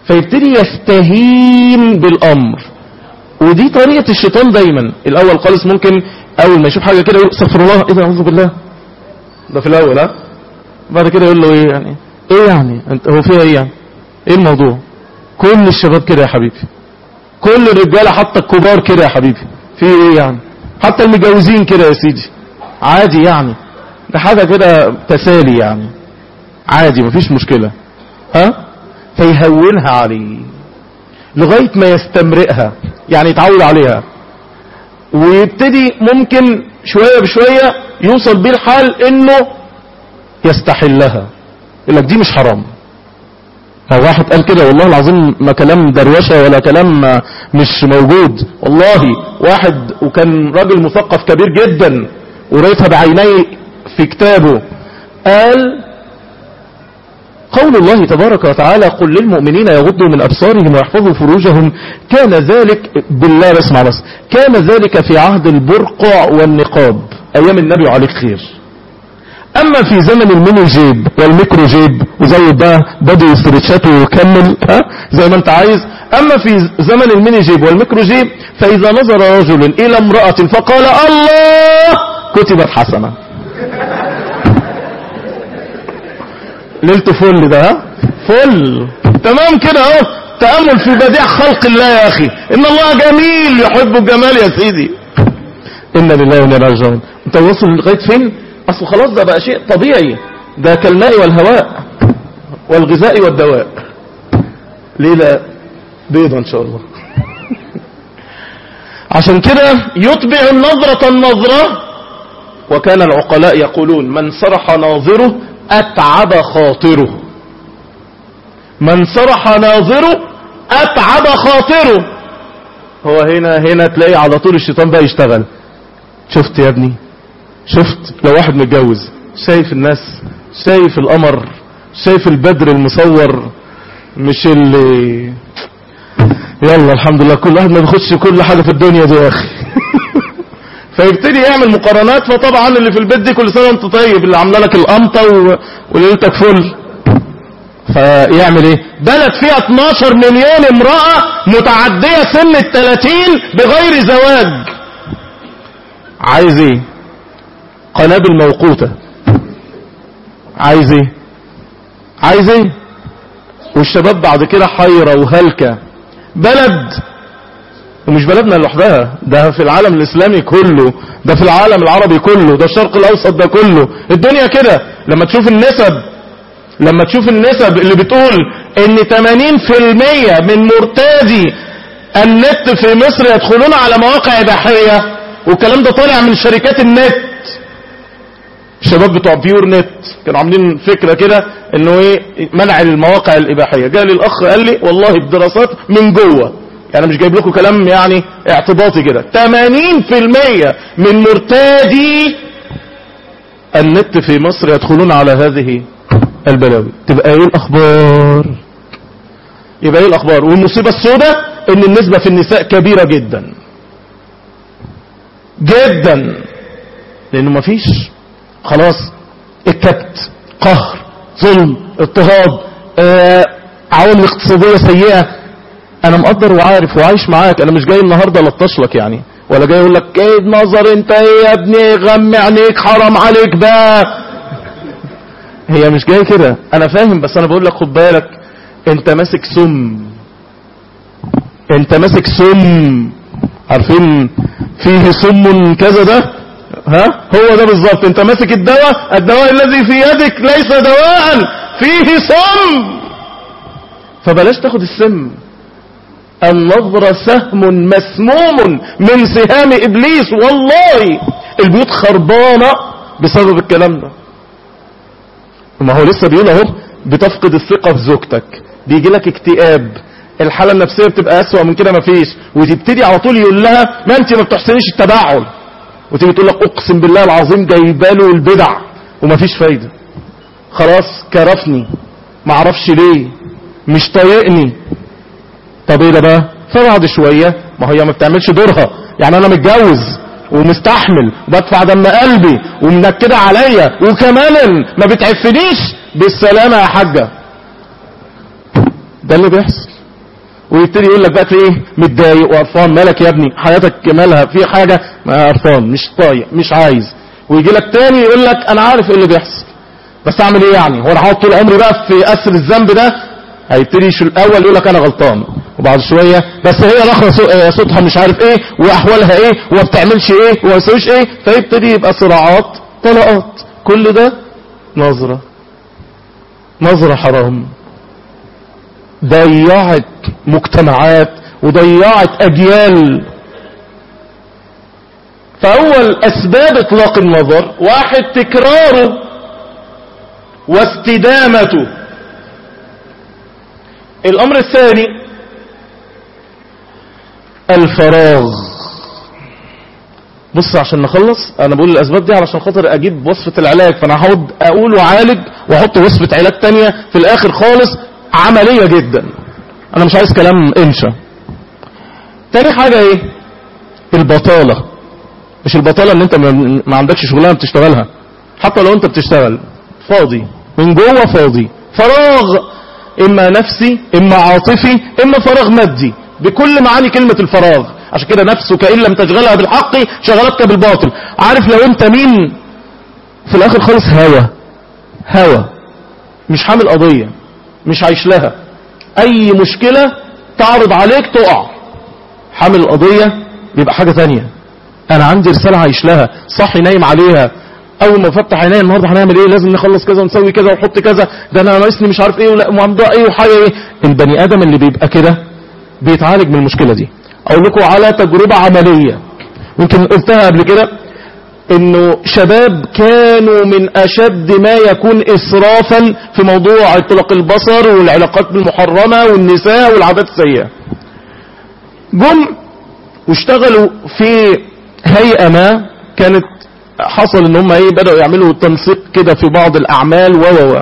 فيبتدي يستهين بالامر ودي طريقة الشيطان دايما الاول خالص ممكن اول ما يشوف حاجة كده يقول استغفر الله ايه ده اعوذ بالله ده في الاول ها بعد كده يقول له ايه يعني ايه يعني انت هو فيها ايه يعني ايه الموضوع كل الشباب كده يا حبيبي كل الرجاله حتى الكبار كده يا حبيبي في ايه يعني حتى المتجوزين كده يا سيدي عادي يعني ده حاجه كده تسالي يعني عادي مفيش مشكله ها فيهونها عليه لغايه ما يستمرئها يعني يتعود عليها ويبتدي ممكن شويه بشويه يوصل بيه الحال انه يستحلها يقول لك دي مش حرام هو واحد قال كده والله العظيم ما كلام دروشة ولا كلام مش موجود والله واحد وكان راجل مثقف كبير جدا وريتها بعيني في كتابه قال قول الله تبارك وتعالى قل للمؤمنين يغضوا من أبصارهم ويحفظوا فروجهم كان ذلك بالله بسمع بس كان ذلك في عهد البرقع والنقاب أيام النبي عليك خير اما في زمن الميني جيب والميكرو جيب وزي بقى بدو استرتشات وكمل ها زي ما انت عايز اما في زمن الميني جيب والميكرو جيب فاذا نظر رجل الى امرأة فقال الله كتبت حسنة ليلته فل ده ها فل تمام كده اهو تأمل في بديع خلق الله يا اخي ان الله جميل يحب الجمال يا سيدي إنا لله وإنا إليه راجعون أنت واصل لغاية فين أصل خلاص ده بقى شيء طبيعي ده كالماء والهواء والغذاء والدواء ليلة بيضة إن شاء الله عشان كده يتبع النظرة النظرة وكان العقلاء يقولون من سرح ناظره أتعب خاطره من سرح ناظره أتعب خاطره هو هنا هنا تلاقي على طول الشيطان بقى يشتغل شفت يا ابني شفت لو واحد متجوز شايف الناس شايف القمر شايف البدر المصور مش اللي يلا الحمد لله كل واحد ما بياخدش كل حاجة في الدنيا دي يا اخي فيبتدي يعمل مقارنات فطبعا اللي في البيت دي كل سنة وانت طيب اللي عامله لك القمطة و... وليلتك فل فيعمل ايه بلد فيها 12 مليون امرأة متعدية سن ال 30 بغير زواج عايز ايه قنابل موقوتة عايز ايه عايز ايه والشباب بعد كده حيرة وهلكة بلد ومش بلدنا لوحدها ده في العالم الاسلامي كله ده في العالم العربي كله ده الشرق الاوسط ده كله الدنيا كده لما تشوف النسب لما تشوف النسب اللي بتقول ان 80% من مرتادي النت في مصر يدخلون على مواقع اباحيه والكلام ده طالع من شركات النت الشباب بتوع بيور نت كانوا عاملين فكرة كده انه ايه منع المواقع الاباحية جاء لي الاخ قال لي والله بدراسات من جوه يعني مش جايب لكم كلام يعني اعتباطي كده 80% من مرتادي النت في مصر يدخلون على هذه البلاوي تبقى ايه الاخبار يبقى ايه الاخبار والمصيبة السوداء ان النسبة في النساء كبيرة جدا جدا لانه مفيش خلاص الكبت قهر ظلم اضطهاد آه، عوامل اقتصادية سيئة انا مقدر وعارف وعايش معاك انا مش جاي النهاردة لطش لك يعني ولا جاي اقول لك ايه نظر انت ايه يا ابني غم عينيك حرام عليك بقى هي مش جاي كده انا فاهم بس انا بقول لك خد بالك انت ماسك سم انت ماسك سم عارفين فيه سم كذا ده ها هو ده بالظبط انت ماسك الدواء الدواء الذي في يدك ليس دواء فيه سم فبلاش تاخد السم النظرة سهم مسموم من سهام ابليس والله البيوت خربانة بسبب الكلام ده ما هو لسه بيقول اهو بتفقد الثقة في زوجتك بيجي لك اكتئاب الحالة النفسية بتبقى اسوأ من كده مفيش وتبتدي على طول يقول لها ما انت ما بتحسنيش التباعل وتيجي تقول لك اقسم بالله العظيم جايباله البدع ومفيش فايدة خلاص كرفني معرفش ليه مش طايقني طب ايه ده بقى فبعد شوية ما هي ما بتعملش دورها يعني انا متجوز ومستحمل وبدفع دم قلبي ومنكدة عليا وكمان ما بتعفنيش بالسلامة يا حاجة ده اللي بيحصل ويبتدي يقول لك بقى ايه متضايق وقرفان مالك يا ابني حياتك مالها في حاجة ما قرفان مش طايق مش عايز ويجي لك تاني يقول لك انا عارف ايه اللي بيحصل بس اعمل ايه يعني هو انا هقعد طول عمري بقى في اسر الذنب ده هيبتدي يشو الاول يقول لك انا غلطان وبعد شوية بس هي رخرة صوتها مش عارف ايه واحوالها ايه وما بتعملش ايه وما بتسويش ايه فيبتدي يبقى صراعات طلقات كل ده نظرة نظرة حرام ضيعت مجتمعات وضيعت اجيال فاول اسباب اطلاق النظر واحد تكراره واستدامته الامر الثاني الفراغ بص عشان نخلص انا بقول الاسباب دي علشان خاطر اجيب وصفة العلاج فانا هقعد اقول وعالج واحط وصفة علاج تانية في الاخر خالص عملية جدا انا مش عايز كلام انشا تاني حاجة ايه البطالة مش البطالة ان انت ما عندكش شغلانة بتشتغلها حتى لو انت بتشتغل فاضي من جوه فاضي فراغ اما نفسي اما عاطفي اما فراغ مادي بكل معاني كلمة الفراغ عشان كده نفسك ان لم تشغلها بالحق شغلتك بالباطل عارف لو انت مين في الاخر خالص هوا هوا مش حامل قضية مش عايش لها اي مشكلة تعرض عليك تقع حامل القضية يبقى حاجة تانية انا عندي رسالة عايش لها صحي نايم عليها اول ما فتح عينيا النهارده هنعمل ايه لازم نخلص كذا ونسوي كذا ونحط كذا ده انا ناقصني مش عارف ايه ولا موضوع ايه وحاجه ايه البني ادم اللي بيبقى كده بيتعالج من المشكله دي اقول لكم على تجربه عمليه يمكن قلتها قبل كده انه شباب كانوا من اشد ما يكون اسرافا في موضوع اطلاق البصر والعلاقات المحرمه والنساء والعادات السيئه جم واشتغلوا في هيئه ما كانت حصل ان هم ايه بدأوا يعملوا تنسيق كده في بعض الاعمال و و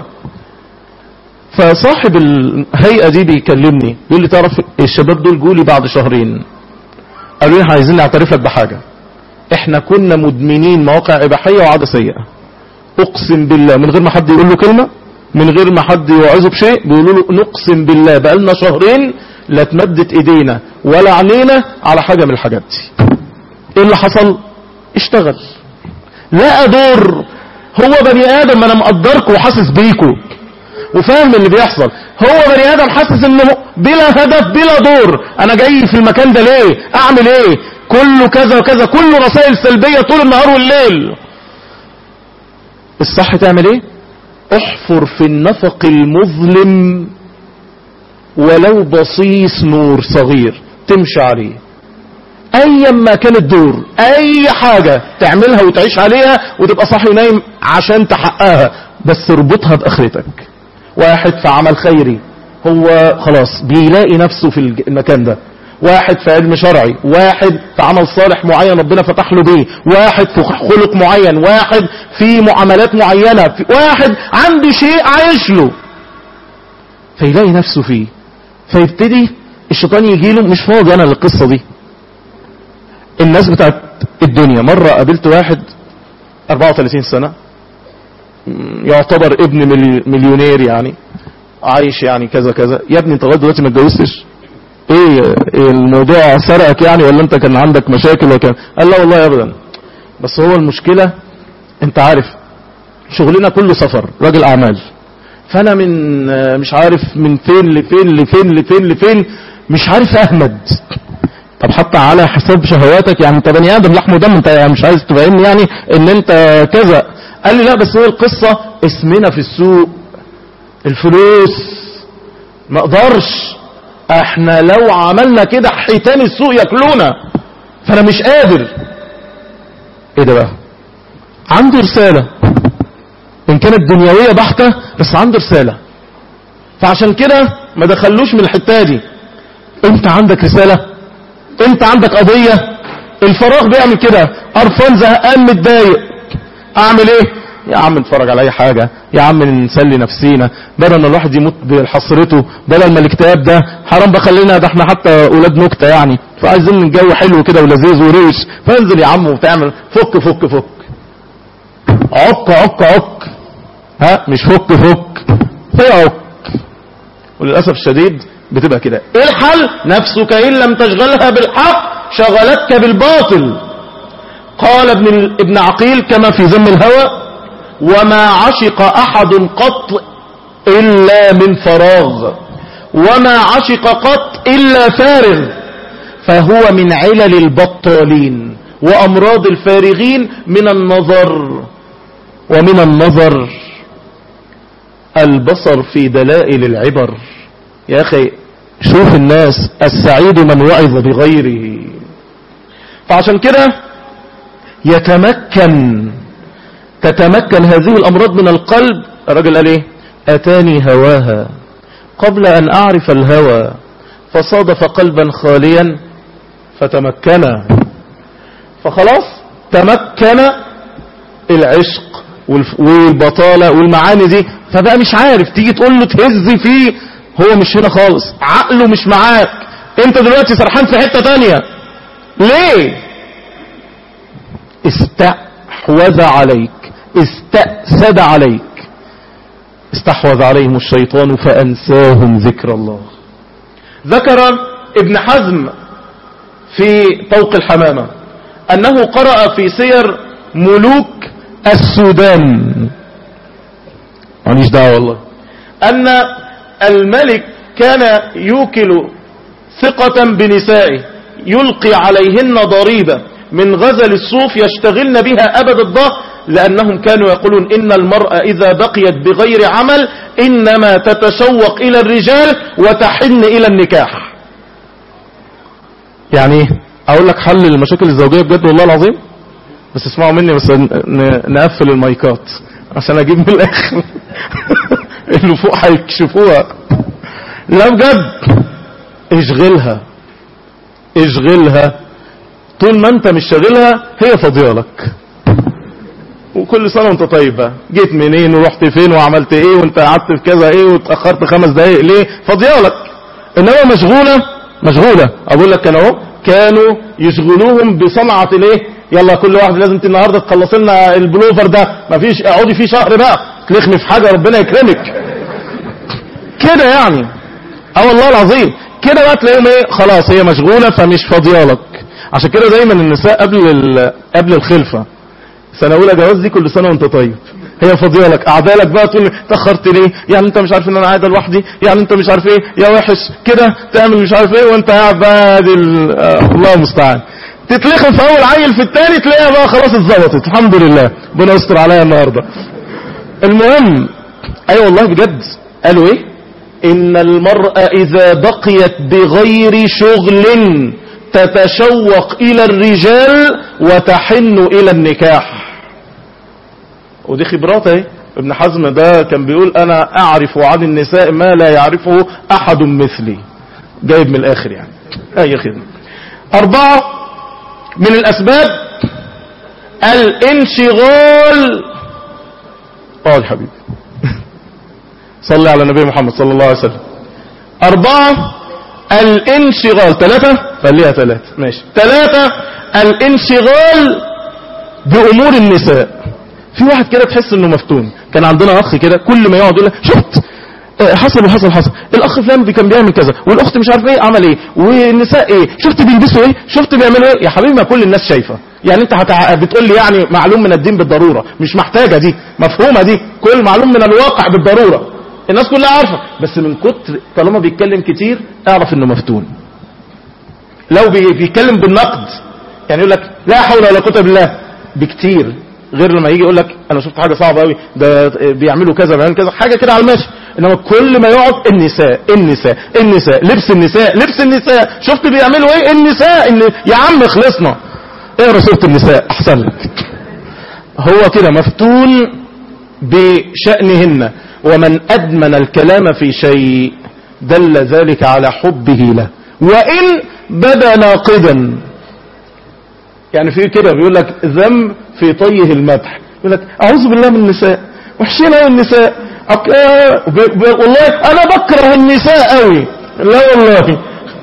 فصاحب الهيئة دي بيكلمني يقول لي تعرف الشباب دول جولي بعد شهرين قالوا لي عايزين نعترف لك بحاجة احنا كنا مدمنين مواقع اباحية وعادة سيئة اقسم بالله من غير ما حد يقول له كلمة من غير ما حد يوعظه بشيء بيقولوا له نقسم بالله بقالنا شهرين لا تمدت ايدينا ولا عينينا على حاجة من الحاجات دي ايه اللي حصل اشتغل لقى دور هو بني ادم انا مقدركم وحاسس بيكم وفاهم اللي بيحصل هو بني ادم حاسس انه بلا هدف بلا دور انا جاي في المكان ده ليه اعمل ايه كله كذا وكذا كله رسائل سلبية طول النهار والليل الصح تعمل ايه احفر في النفق المظلم ولو بصيص نور صغير تمشي عليه ايا ما كان الدور اي حاجة تعملها وتعيش عليها وتبقى صاحي نايم عشان تحققها بس اربطها باخرتك واحد في عمل خيري هو خلاص بيلاقي نفسه في المكان ده واحد في علم شرعي واحد في عمل صالح معين ربنا فتح له بيه واحد في خلق معين واحد في معاملات معينة في واحد عنده شيء عايش له فيلاقي نفسه فيه فيبتدي الشيطان يجي له مش فاضي انا للقصة دي الناس بتاعت الدنيا مرة قابلت واحد 34 سنة يعتبر ابن مليونير يعني عايش يعني كذا كذا يا ابني انت لغايه دلوقتي ما اتجوزتش ايه الموضوع سرقك يعني ولا انت كان عندك مشاكل وكان قال لا والله ابدا بس هو المشكلة انت عارف شغلنا كله سفر راجل اعمال فانا من مش عارف من فين لفين لفين لفين لفين مش عارف اهمد طب حتى على حساب شهواتك يعني انت بني ادم لحم ودم انت يعني مش عايز تبين يعني ان انت كذا قال لي لا بس هي القصة اسمنا في السوق الفلوس ما اقدرش احنا لو عملنا كده حيتان السوق ياكلونا فانا مش قادر ايه ده بقى عنده رسالة ان كانت دنيوية بحتة بس عنده رسالة فعشان كده ما دخلوش من الحتة دي انت عندك رسالة انت عندك قضية الفراغ بيعمل كده قرفان زهقان متضايق اعمل ايه يا عم نتفرج على اي حاجة يا عم نسلي نفسينا بدل ما الواحد يموت بحسرته بدل ما الاكتئاب ده حرام بخلينا ده احنا حتى اولاد نكتة يعني فعايزين الجو حلو كده ولذيذ وريش فانزل يا عم وتعمل فك فك فك عك عك عك ها مش فك فك فيعك وللأسف الشديد بتبقى كده ايه الحل نفسك ان لم تشغلها بالحق شغلتك بالباطل قال ابن, ابن عقيل كما في ذم الهوى وما عشق احد قط الا من فراغ وما عشق قط الا فارغ فهو من علل البطالين وامراض الفارغين من النظر ومن النظر البصر في دلائل العبر يا أخي شوف الناس السعيد من وعظ بغيره فعشان كده يتمكن تتمكن هذه الأمراض من القلب الرجل قال ايه أتاني هواها قبل أن أعرف الهوى فصادف قلبا خاليا فتمكن فخلاص تمكن العشق والبطالة والمعاني دي فبقى مش عارف تيجي تقول له تهز فيه هو مش هنا خالص عقله مش معاك انت دلوقتي سرحان في حتة تانية ليه استحوذ عليك استأسد عليك استحوذ عليهم الشيطان فأنساهم ذكر الله ذكر ابن حزم في طوق الحمامة أنه قرأ في سير ملوك السودان مانيش دعوة والله أن الملك كان يوكل ثقة بنسائه يلقي عليهن ضريبة من غزل الصوف يشتغلن بها أبد الظهر لأنهم كانوا يقولون إن المرأة إذا بقيت بغير عمل إنما تتشوق إلى الرجال وتحن إلى النكاح يعني أقول لك حل المشاكل الزوجية بجد والله العظيم بس اسمعوا مني بس نقفل المايكات عشان اجيب من الاخر اللي فوق هيكشفوها لا بجد اشغلها اشغلها طول ما انت مش شاغلها هي فاضيالك وكل سنة وانت طيب بقى جيت منين ورحت فين وعملت ايه وانت قعدت في كذا ايه واتأخرت خمس دقايق ليه فاضيالك انما مشغولة مشغولة اقول لك كان اهو كانوا يشغلوهم بصنعة الايه يلا كل واحد لازم انت النهارده تخلص لنا البلوفر ده مفيش اقعدي فيه شهر بقى تلخمي في حاجه ربنا يكرمك كده يعني اه والله العظيم كده بقى تلاقيهم ايه خلاص هي مشغوله فمش فاضيالك عشان كده دايما النساء قبل قبل الخلفه سنه اولى جواز دي كل سنه وانت طيب هي فاضيالك قاعده بقى تقول تاخرت ليه يعني انت مش عارف ان انا قاعده لوحدي يعني انت مش عارف ايه يا وحش كده تعمل مش عارف ايه وانت قاعد بقى دي آه الله المستعان تتلخم في اول عيل في التاني تلاقيها بقى خلاص اتظبطت الحمد لله ربنا يستر عليا النهارده المهم اي أيوة والله بجد قالوا ايه ان المرأة اذا بقيت بغير شغل تتشوق الى الرجال وتحن الى النكاح ودي خبرات اهي ابن حزم ده كان بيقول انا اعرف عن النساء ما لا يعرفه احد مثلي جايب من الاخر يعني اي خدمة اربعة من الأسباب الانشغال اه الحبيب صلي على النبي محمد صلى الله عليه وسلم أربعة الانشغال ثلاثة خليها ثلاثة ماشي ثلاثة الانشغال بأمور النساء في واحد كده تحس انه مفتون كان عندنا اخ كده كل ما يقعد يقول شفت حصل وحصل حصل الاخ فلان كان بيعمل كذا والاخت مش عارف ايه عمل ايه والنساء ايه شفت بيلبسوا ايه شفت بيعملوا ايه يا حبيبي ما كل الناس شايفه يعني انت هتع... بتقول لي يعني معلوم من الدين بالضروره مش محتاجه دي مفهومه دي كل معلوم من الواقع بالضروره الناس كلها عارفه بس من كتر طالما بيتكلم كتير اعرف انه مفتون لو بي... بيتكلم بالنقد يعني يقول لك لا حول ولا قوه بالله بكتير غير لما يجي يقول لك انا شفت حاجه صعبه قوي ده بيعملوا كذا بيعملوا كذا حاجه كده على الماشي انما كل ما يقعد النساء النساء النساء لبس النساء لبس النساء شفت بيعملوا ايه النساء إن يا عم خلصنا اقرا سوره النساء احسن لك هو كده مفتون بشأنهن ومن أدمن الكلام في شيء دل ذلك على حبه له وإن بدا ناقدا يعني في كده بيقول لك ذم في طيه المدح يقول لك أعوذ بالله من النساء وحشين قوي النساء أك... ب... ب... والله أنا بكره النساء قوي لا والله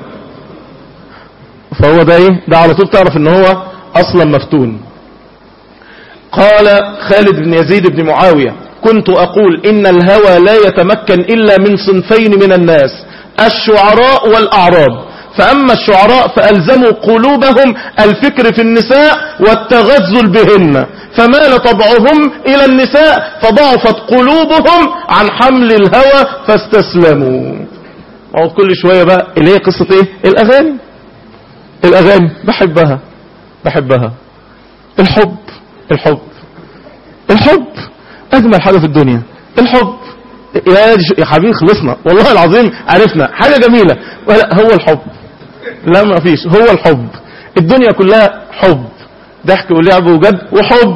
فهو ده ايه ده على طول تعرف ان هو اصلا مفتون قال خالد بن يزيد بن معاوية كنت اقول ان الهوى لا يتمكن الا من صنفين من الناس الشعراء والأعراب فأما الشعراء فألزموا قلوبهم الفكر في النساء والتغزل بهن فمال طبعهم إلى النساء فضعفت قلوبهم عن حمل الهوى فاستسلموا اقعد كل شوية بقى اللي هي قصة ايه الأغاني الأغاني بحبها بحبها الحب الحب الحب أجمل حاجة في الدنيا الحب يا يا حبيبي خلصنا والله العظيم عرفنا حاجة جميلة ولا هو الحب لا ما فيش هو الحب الدنيا كلها حب ضحك ولعب وجد وحب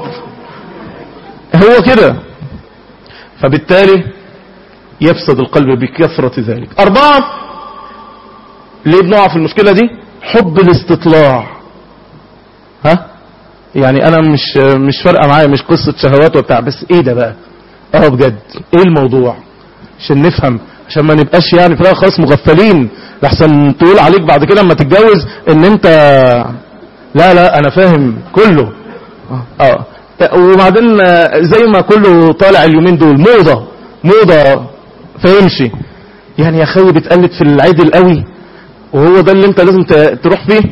هو كده فبالتالي يفسد القلب بكثرة ذلك أربعة ليه بنقع في المشكلة دي حب الاستطلاع ها يعني انا مش مش فارقه معايا مش قصه شهوات وبتاع بس ايه ده بقى اه بجد ايه الموضوع عشان نفهم عشان ما نبقاش يعني في الاخر خلاص مغفلين لحسن تقول عليك بعد كده لما تتجوز ان انت لا لا انا فاهم كله اه وبعدين زي ما كله طالع اليومين دول موضة موضة فيمشي يعني يا خي بتقلد في العيد القوي وهو ده اللي انت لازم ت- تروح فيه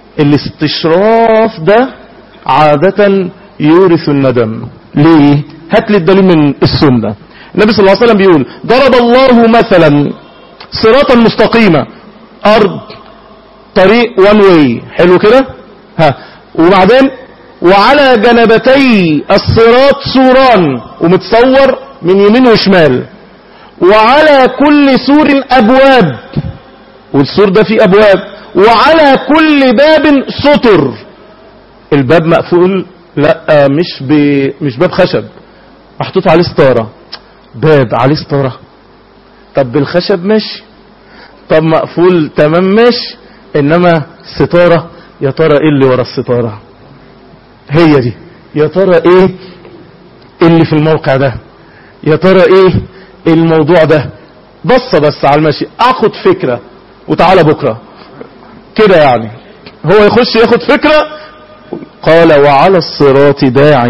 الاستشراف ده عادة يورث الندم ليه هات لي الدليل من السنة النبي صلى الله عليه وسلم بيقول ضرب الله مثلا صراطا مستقيمة أرض طريق وان واي حلو كده ها وبعدين وعلى جنبتي الصراط سوران ومتصور من يمين وشمال وعلى كل سور أبواب والسور ده فيه أبواب وعلى كل باب سطر الباب مقفول لا مش ب... مش باب خشب محطوط عليه ستارة باب عليه ستارة طب بالخشب ماشي طب مقفول تمام ماشي انما ستارة يا ترى ايه اللي ورا الستارة هي دي يا ترى ايه اللي في الموقع ده يا ترى ايه الموضوع ده بص بس على المشي اخد فكرة وتعالى بكرة كده يعني هو يخش ياخد فكرة قال وعلى الصراط داع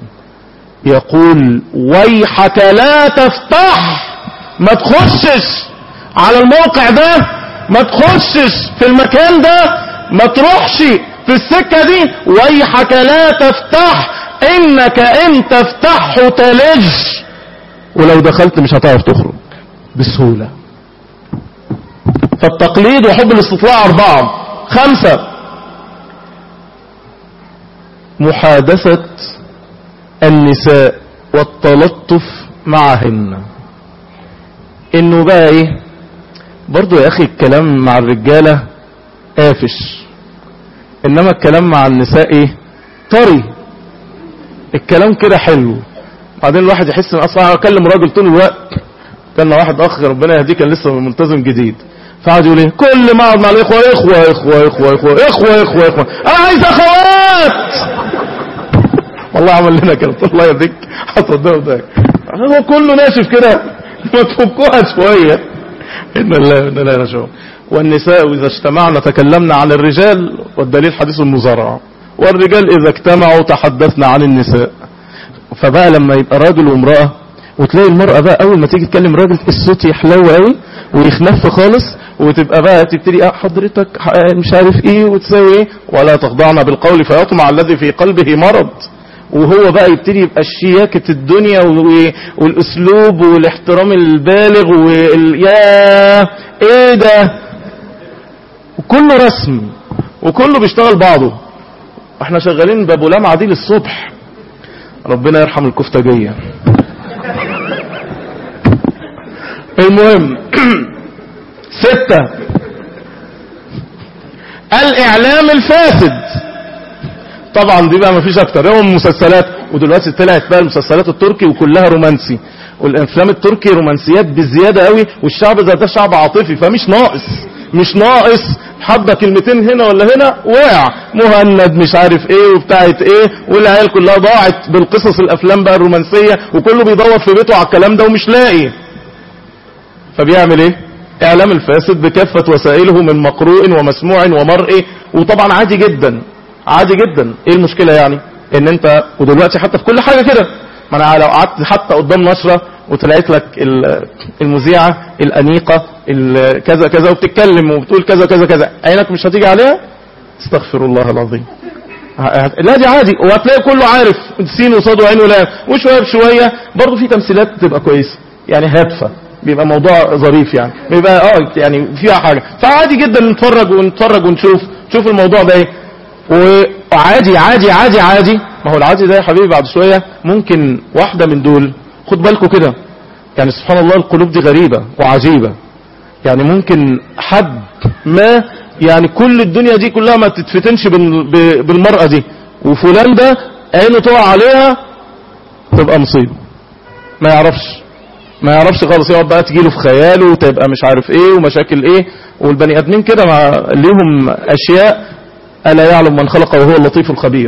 يقول ويحك لا تفتح ما تخشش على الموقع ده ما تخشش في المكان ده ما تروحش في السكة دي ويحك لا تفتح انك ان تفتحه تلج ولو دخلت مش هتعرف تخرج بسهولة فالتقليد وحب الاستطلاع اربعة خمسة محادثة النساء والتلطف معهن انه بقى ايه برضو يا اخي الكلام مع الرجالة قافش انما الكلام مع النساء ايه طري الكلام كده حلو بعدين الواحد يحس ان اصلا اكلم راجل طول الوقت كان واحد اخ ربنا يهديه كان لسه ملتزم جديد فقعد يقول ايه كل ما اقعد مع الاخوه اخوه اخوه اخوه اخوه اخوه اخوه اخوه انا عايز اخوات والله عمل لنا كده قلت الله يهديك هصدقه ده هو كله ناشف كده ما تفكوها شويه ان الله ان لا نشاء والنساء اذا اجتمعنا تكلمنا عن الرجال والدليل حديث المزارعه والرجال اذا اجتمعوا تحدثنا عن النساء فبقى لما يبقى راجل وامراه وتلاقي المرأة بقى أول ما تيجي تكلم راجل الصوت يحلو قوي ويخنف خالص وتبقى بقى تبتدي اه حضرتك ح- مش عارف ايه وتساوي ايه ولا تخضعنا بالقول فيطمع الذي في قلبه مرض وهو بقى يبتدي يبقى الشياكة الدنيا و- والاسلوب والاحترام البالغ وال... يا ايه ده وكله رسم وكله بيشتغل بعضه احنا شغالين بابو لمعة دي للصبح ربنا يرحم الكفتاجية المهم ستة الإعلام الفاسد طبعا دي بقى مفيش أكتر يوم المسلسلات ودلوقتي طلعت بقى المسلسلات التركي وكلها رومانسي والأفلام التركي رومانسيات بزيادة قوي والشعب ذات ده شعب عاطفي فمش ناقص مش ناقص حبة كلمتين هنا ولا هنا وقع مهند مش عارف ايه وبتاعت ايه والعيال كلها ضاعت بالقصص الافلام بقى الرومانسية وكله بيدور في بيته على الكلام ده ومش لاقي فبيعمل ايه اعلام الفاسد بكافة وسائله من مقروء ومسموع ومرئي وطبعا عادي جدا عادي جدا ايه المشكلة يعني ان انت ودلوقتي حتى في كل حاجة كده ما انا لو قعدت حتى قدام نشرة وطلعت لك ال- المذيعة الأنيقة ال- كذا كذا وبتتكلم وبتقول كذا كذا كذا عينك مش هتيجي عليها استغفر الله العظيم ه- لا دي عادي وهتلاقي كله عارف سين وصاد وعين ولام وشويه بشويه برضه في تمثيلات بتبقى كويسه يعني هادفه بيبقى موضوع ظريف يعني بيبقى اه يعني فيها حاجه فعادي جدا نتفرج ونتفرج ونشوف نشوف الموضوع ده ايه وعادي عادي عادي عادي ما هو العادي ده يا حبيبي بعد شويه ممكن واحده من دول خد بالكم كده يعني سبحان الله القلوب دي غريبه وعجيبه يعني ممكن حد ما يعني كل الدنيا دي كلها ما تتفتنش بال- ب- بالمرأة دي وفلان ده عينه تقع عليها تبقى مصيبة ما يعرفش ما يعرفش خالص يقعد بقى تجيله في خياله وتبقى مش عارف ايه ومشاكل ايه والبني ادمين كده مع ليهم اشياء الا يعلم من خلق وهو اللطيف الخبير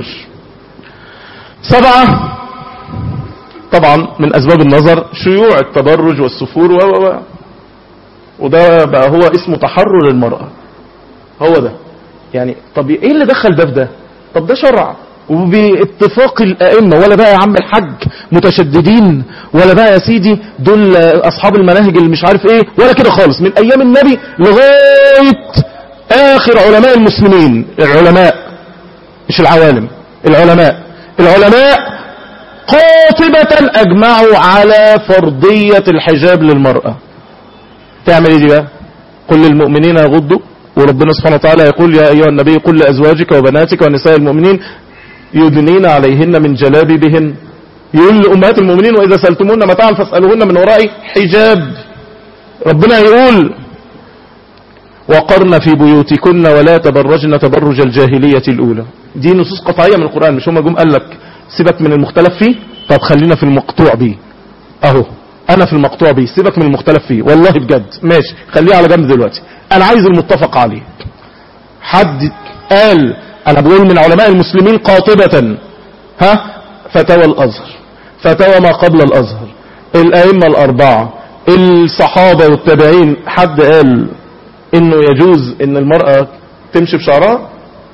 سبعة طبعا من اسباب النظر شيوع التبرج والسفور و و و وده بقى هو اسمه تحرر المرأة هو ده يعني طب ايه اللي دخل ده في ده طب ده شرع وباتفاق الائمه ولا بقى يا عم الحاج متشددين ولا بقى يا سيدي دول اصحاب المناهج اللي مش عارف ايه ولا كده خالص من ايام النبي لغايه اخر علماء المسلمين العلماء مش العوالم العلماء العلماء قاطبة اجمعوا على فرضية الحجاب للمرأة تعمل ايه دي بقى قل للمؤمنين يغضوا وربنا سبحانه وتعالى يقول يا ايها النبي قل لازواجك وبناتك ونساء المؤمنين يدنين عليهن من جلابيبهن يقول لامهات المؤمنين واذا سالتموهن متاعا فاسالوهن من وراء حجاب ربنا يقول وقرن في بيوتكن ولا تبرجن تبرج الجاهلية الأولى دي نصوص قطعية من القرآن مش هم جم قال لك سيبك من المختلف فيه طب خلينا في المقطوع بيه اهو انا في المقطوع بيه سيبك من المختلف فيه والله بجد ماشي خليه على جنب دلوقتي انا عايز المتفق عليه حد قال انا بقول من علماء المسلمين قاطبة ها فتاوى الازهر فتاوى ما قبل الازهر الائمة الاربعة الصحابة والتابعين حد قال انه يجوز ان المرأة تمشي بشعرها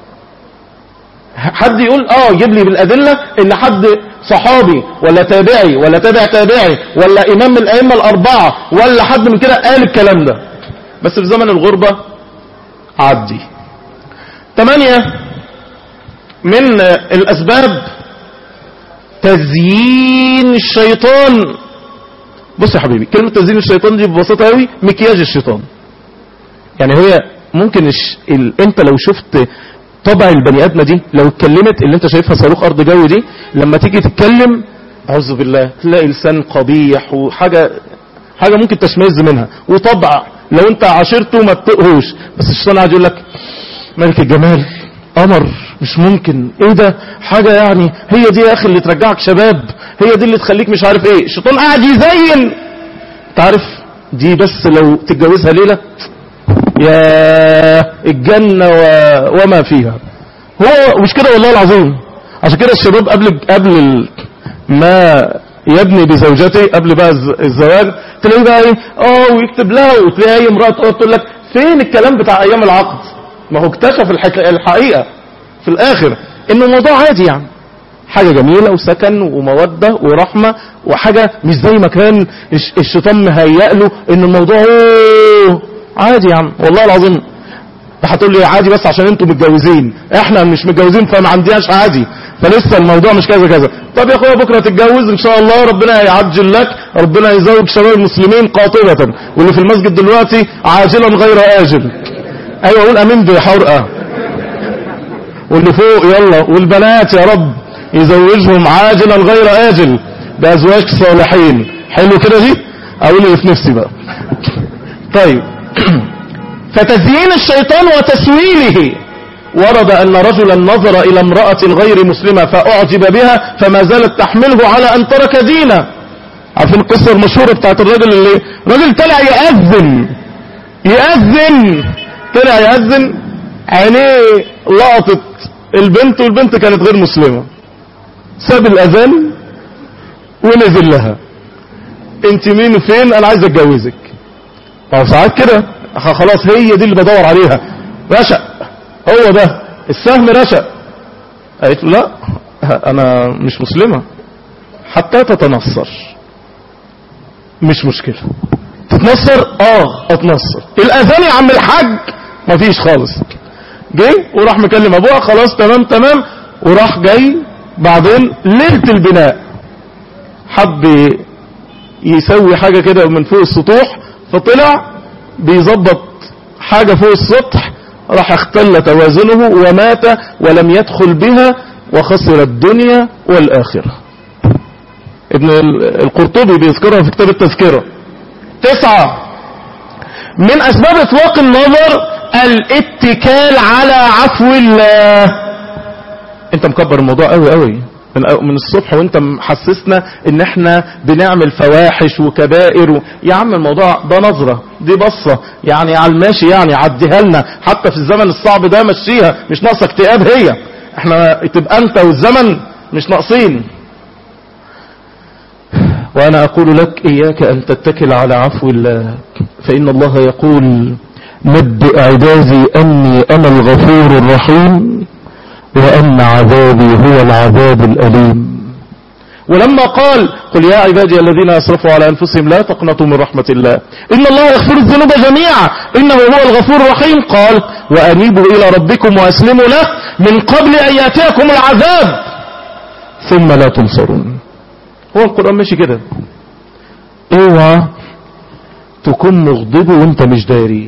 حد يقول اه يجيب لي بالادله ان حد صحابي ولا تابعي ولا تابع تابعي ولا امام من الائمه الاربعه ولا حد من كده قال الكلام ده بس في زمن الغربه عدي ثمانية من الاسباب تزيين الشيطان بص يا حبيبي كلمة تزيين الشيطان دي ببساطة قوي مكياج الشيطان يعني هي ممكن الش... ال... انت لو شفت طبع البني ادمه دي لو اتكلمت اللي انت شايفها صاروخ ارض جو دي لما تيجي تتكلم اعوذ بالله تلاقي لسان قبيح وحاجه حاجه ممكن تشمئز منها وطبع لو انت عاشرته ما تطقهوش بس الشيطان قاعد يقول لك ملك الجمال قمر مش ممكن ايه ده حاجه يعني هي دي يا اخي اللي ترجعك شباب هي دي اللي تخليك مش عارف ايه الشيطان قاعد يزين تعرف دي بس لو تتجوزها ليله يا الجنة و... وما فيها هو مش كده والله العظيم عشان كده الشباب قبل قبل ال... ما يبني بزوجته قبل بقى الز- الزواج تلاقيه بقى ايه اه ويكتب لها وتلاقي اي امراه تقعد تقول لك فين الكلام بتاع ايام العقد ما هو اكتشف الحك... الحقيقه في الاخر ان الموضوع عادي يعني حاجة جميلة وسكن ومودة ورحمة وحاجة مش زي ما كان الش- الشيطان مهيأ له ان الموضوع أوه عادي يا عم والله العظيم هتقول لي عادي بس عشان انتوا متجوزين احنا مش متجوزين فما عندناش عادي فلسه الموضوع مش كذا كذا طب يا اخويا بكره تتجوز ان شاء الله ربنا يعجل لك ربنا يزوج شباب المسلمين قاطبة واللي في المسجد دلوقتي عاجلا غير آجل ايوه قول امين بحرقه واللي فوق يلا والبنات يا رب يزوجهم عاجلا غير آجل بأزواج صالحين حلو كده دي اقول اللي في نفسي بقى طيب فتزيين الشيطان وتسويله ورد أن رجلا نظر إلى امرأة غير مسلمة فأعجب بها فما زالت تحمله على أن ترك دينه عارفين القصة المشهورة بتاعت الراجل اللي راجل طلع يأذن يأذن طلع يأذن عينيه لقطت البنت والبنت كانت غير مسلمة ساب الأذان ونزل لها انت مين وفين انا عايز اتجوزك ما هو ساعات كده خ- خلاص هي دي اللي بدور عليها رشق هو ده السهم رشق قالت له لا انا مش مسلمة حتى تتنصر مش مشكلة تتنصر اه اتنصر الاذان يا عم الحاج مفيش خالص جه وراح مكلم ابوها خلاص تمام تمام وراح جاي بعدين ليلة البناء حب يسوي حاجة كده من فوق السطوح فطلع بيظبط حاجة فوق السطح راح اختل توازنه ومات ولم يدخل بها وخسر الدنيا والآخرة ابن القرطبي بيذكرها في كتاب التذكرة تسعة من أسباب إطلاق النظر الاتكال على عفو الله انت مكبر الموضوع قوي قوي من, من الصبح وانت محسسنا ان احنا بنعمل فواحش وكبائر و... يا عم الموضوع ده نظرة دي بصة يعني على الماشي يعني عديها لنا حتى في الزمن الصعب ده مشيها مش ناقصة اكتئاب هي احنا تبقى انت والزمن مش ناقصين وانا اقول لك اياك ان تتكل على عفو الله فان الله يقول نبئ عبادي اني انا الغفور الرحيم وأن عذابي هو العذاب الأليم ولما قال قل يا عبادي الذين أسرفوا على أنفسهم لا تقنطوا من رحمة الله إن الله يغفر الذنوب جميعا إنه هو الغفور الرحيم قال وأنيبوا إلى ربكم وأسلموا له من قبل أن يأتيكم العذاب ثم لا تنصرون هو القرآن ماشي كده اوعى تكون مغضب وانت مش داري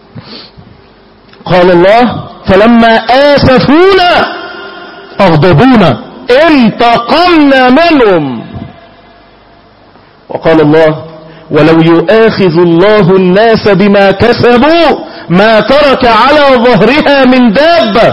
قال الله فلما آسفونا أغضبونا انتقمنا منهم وقال الله ولو يؤاخذ الله الناس بما كسبوا ما ترك على ظهرها من دابة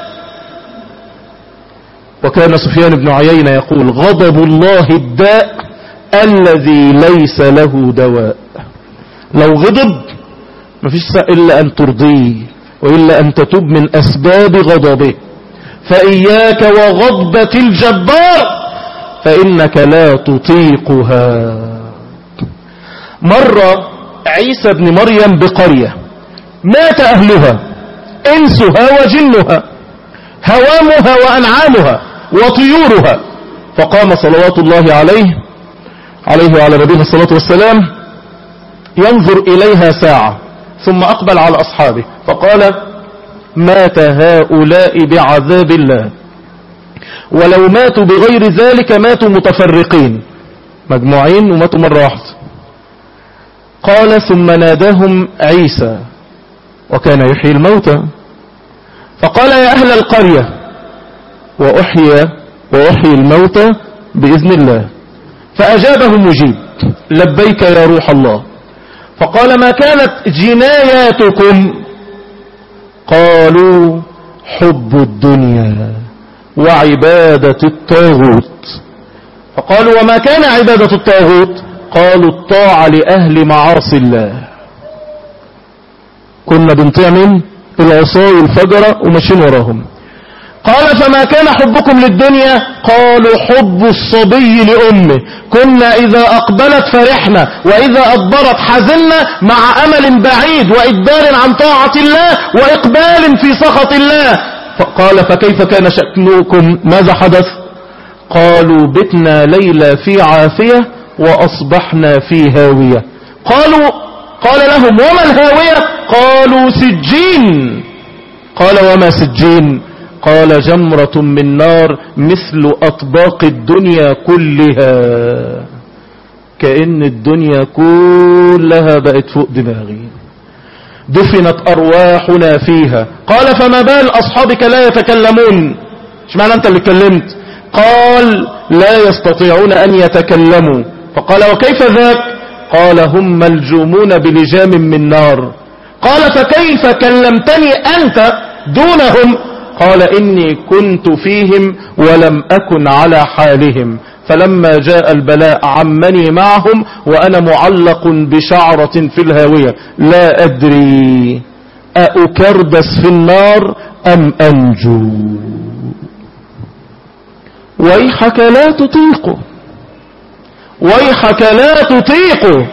وكان سفيان بن عيينة يقول غضب الله الداء الذي ليس له دواء لو غضب مفيش إلا أن ترضيه وإلا أن تتوب من أسباب غضبه فإياك وغضبة الجبار فإنك لا تطيقها مر عيسى بن مريم بقرية مات أهلها إنسها وجنها هوامها وأنعامها وطيورها فقام صلوات الله عليه عليه وعلى نبيه الصلاة والسلام ينظر إليها ساعة ثم أقبل على أصحابه فقال مات هؤلاء بعذاب الله ولو ماتوا بغير ذلك ماتوا متفرقين مجموعين وماتوا مرة واحدة قال ثم ناداهم عيسى وكان يحيي الموتى فقال يا أهل القرية وأحيي وأحيي الموتى بإذن الله فأجابه مجيب لبيك يا روح الله فقال ما كانت جناياتكم قالوا حب الدنيا وعبادة الطاغوت فقالوا وما كان عبادة الطاغوت قالوا الطاعة لأهل معاصي الله كنا بنطيع من العصاة الفجرة وماشيين وراهم قال فما كان حبكم للدنيا قالوا حب الصبي لأمه كنا إذا أقبلت فرحنا وإذا أدبرت حزنا مع أمل بعيد وإدبار عن طاعة الله وإقبال في سخط الله قال فكيف كان شأنكم ماذا حدث قالوا بتنا ليلى في عافية وأصبحنا في هاوية قالوا قال لهم وما الهاوية قالوا سجين قال وما سجين قال جمرة من نار مثل أطباق الدنيا كلها كأن الدنيا كلها بقت فوق دماغي دفنت أرواحنا فيها قال فما بال أصحابك لا يتكلمون ايش معنى أنت اللي اتكلمت قال لا يستطيعون أن يتكلموا فقال وكيف ذاك قال هم ملجومون بلجام من نار قال فكيف كلمتني أنت دونهم قال إني كنت فيهم ولم أكن على حالهم فلما جاء البلاء عمني معهم وأنا معلق بشعرة في الهاوية لا أدري أأكردس في النار أم أنجو ويحك لا تطيقه ويحك لا تطيقه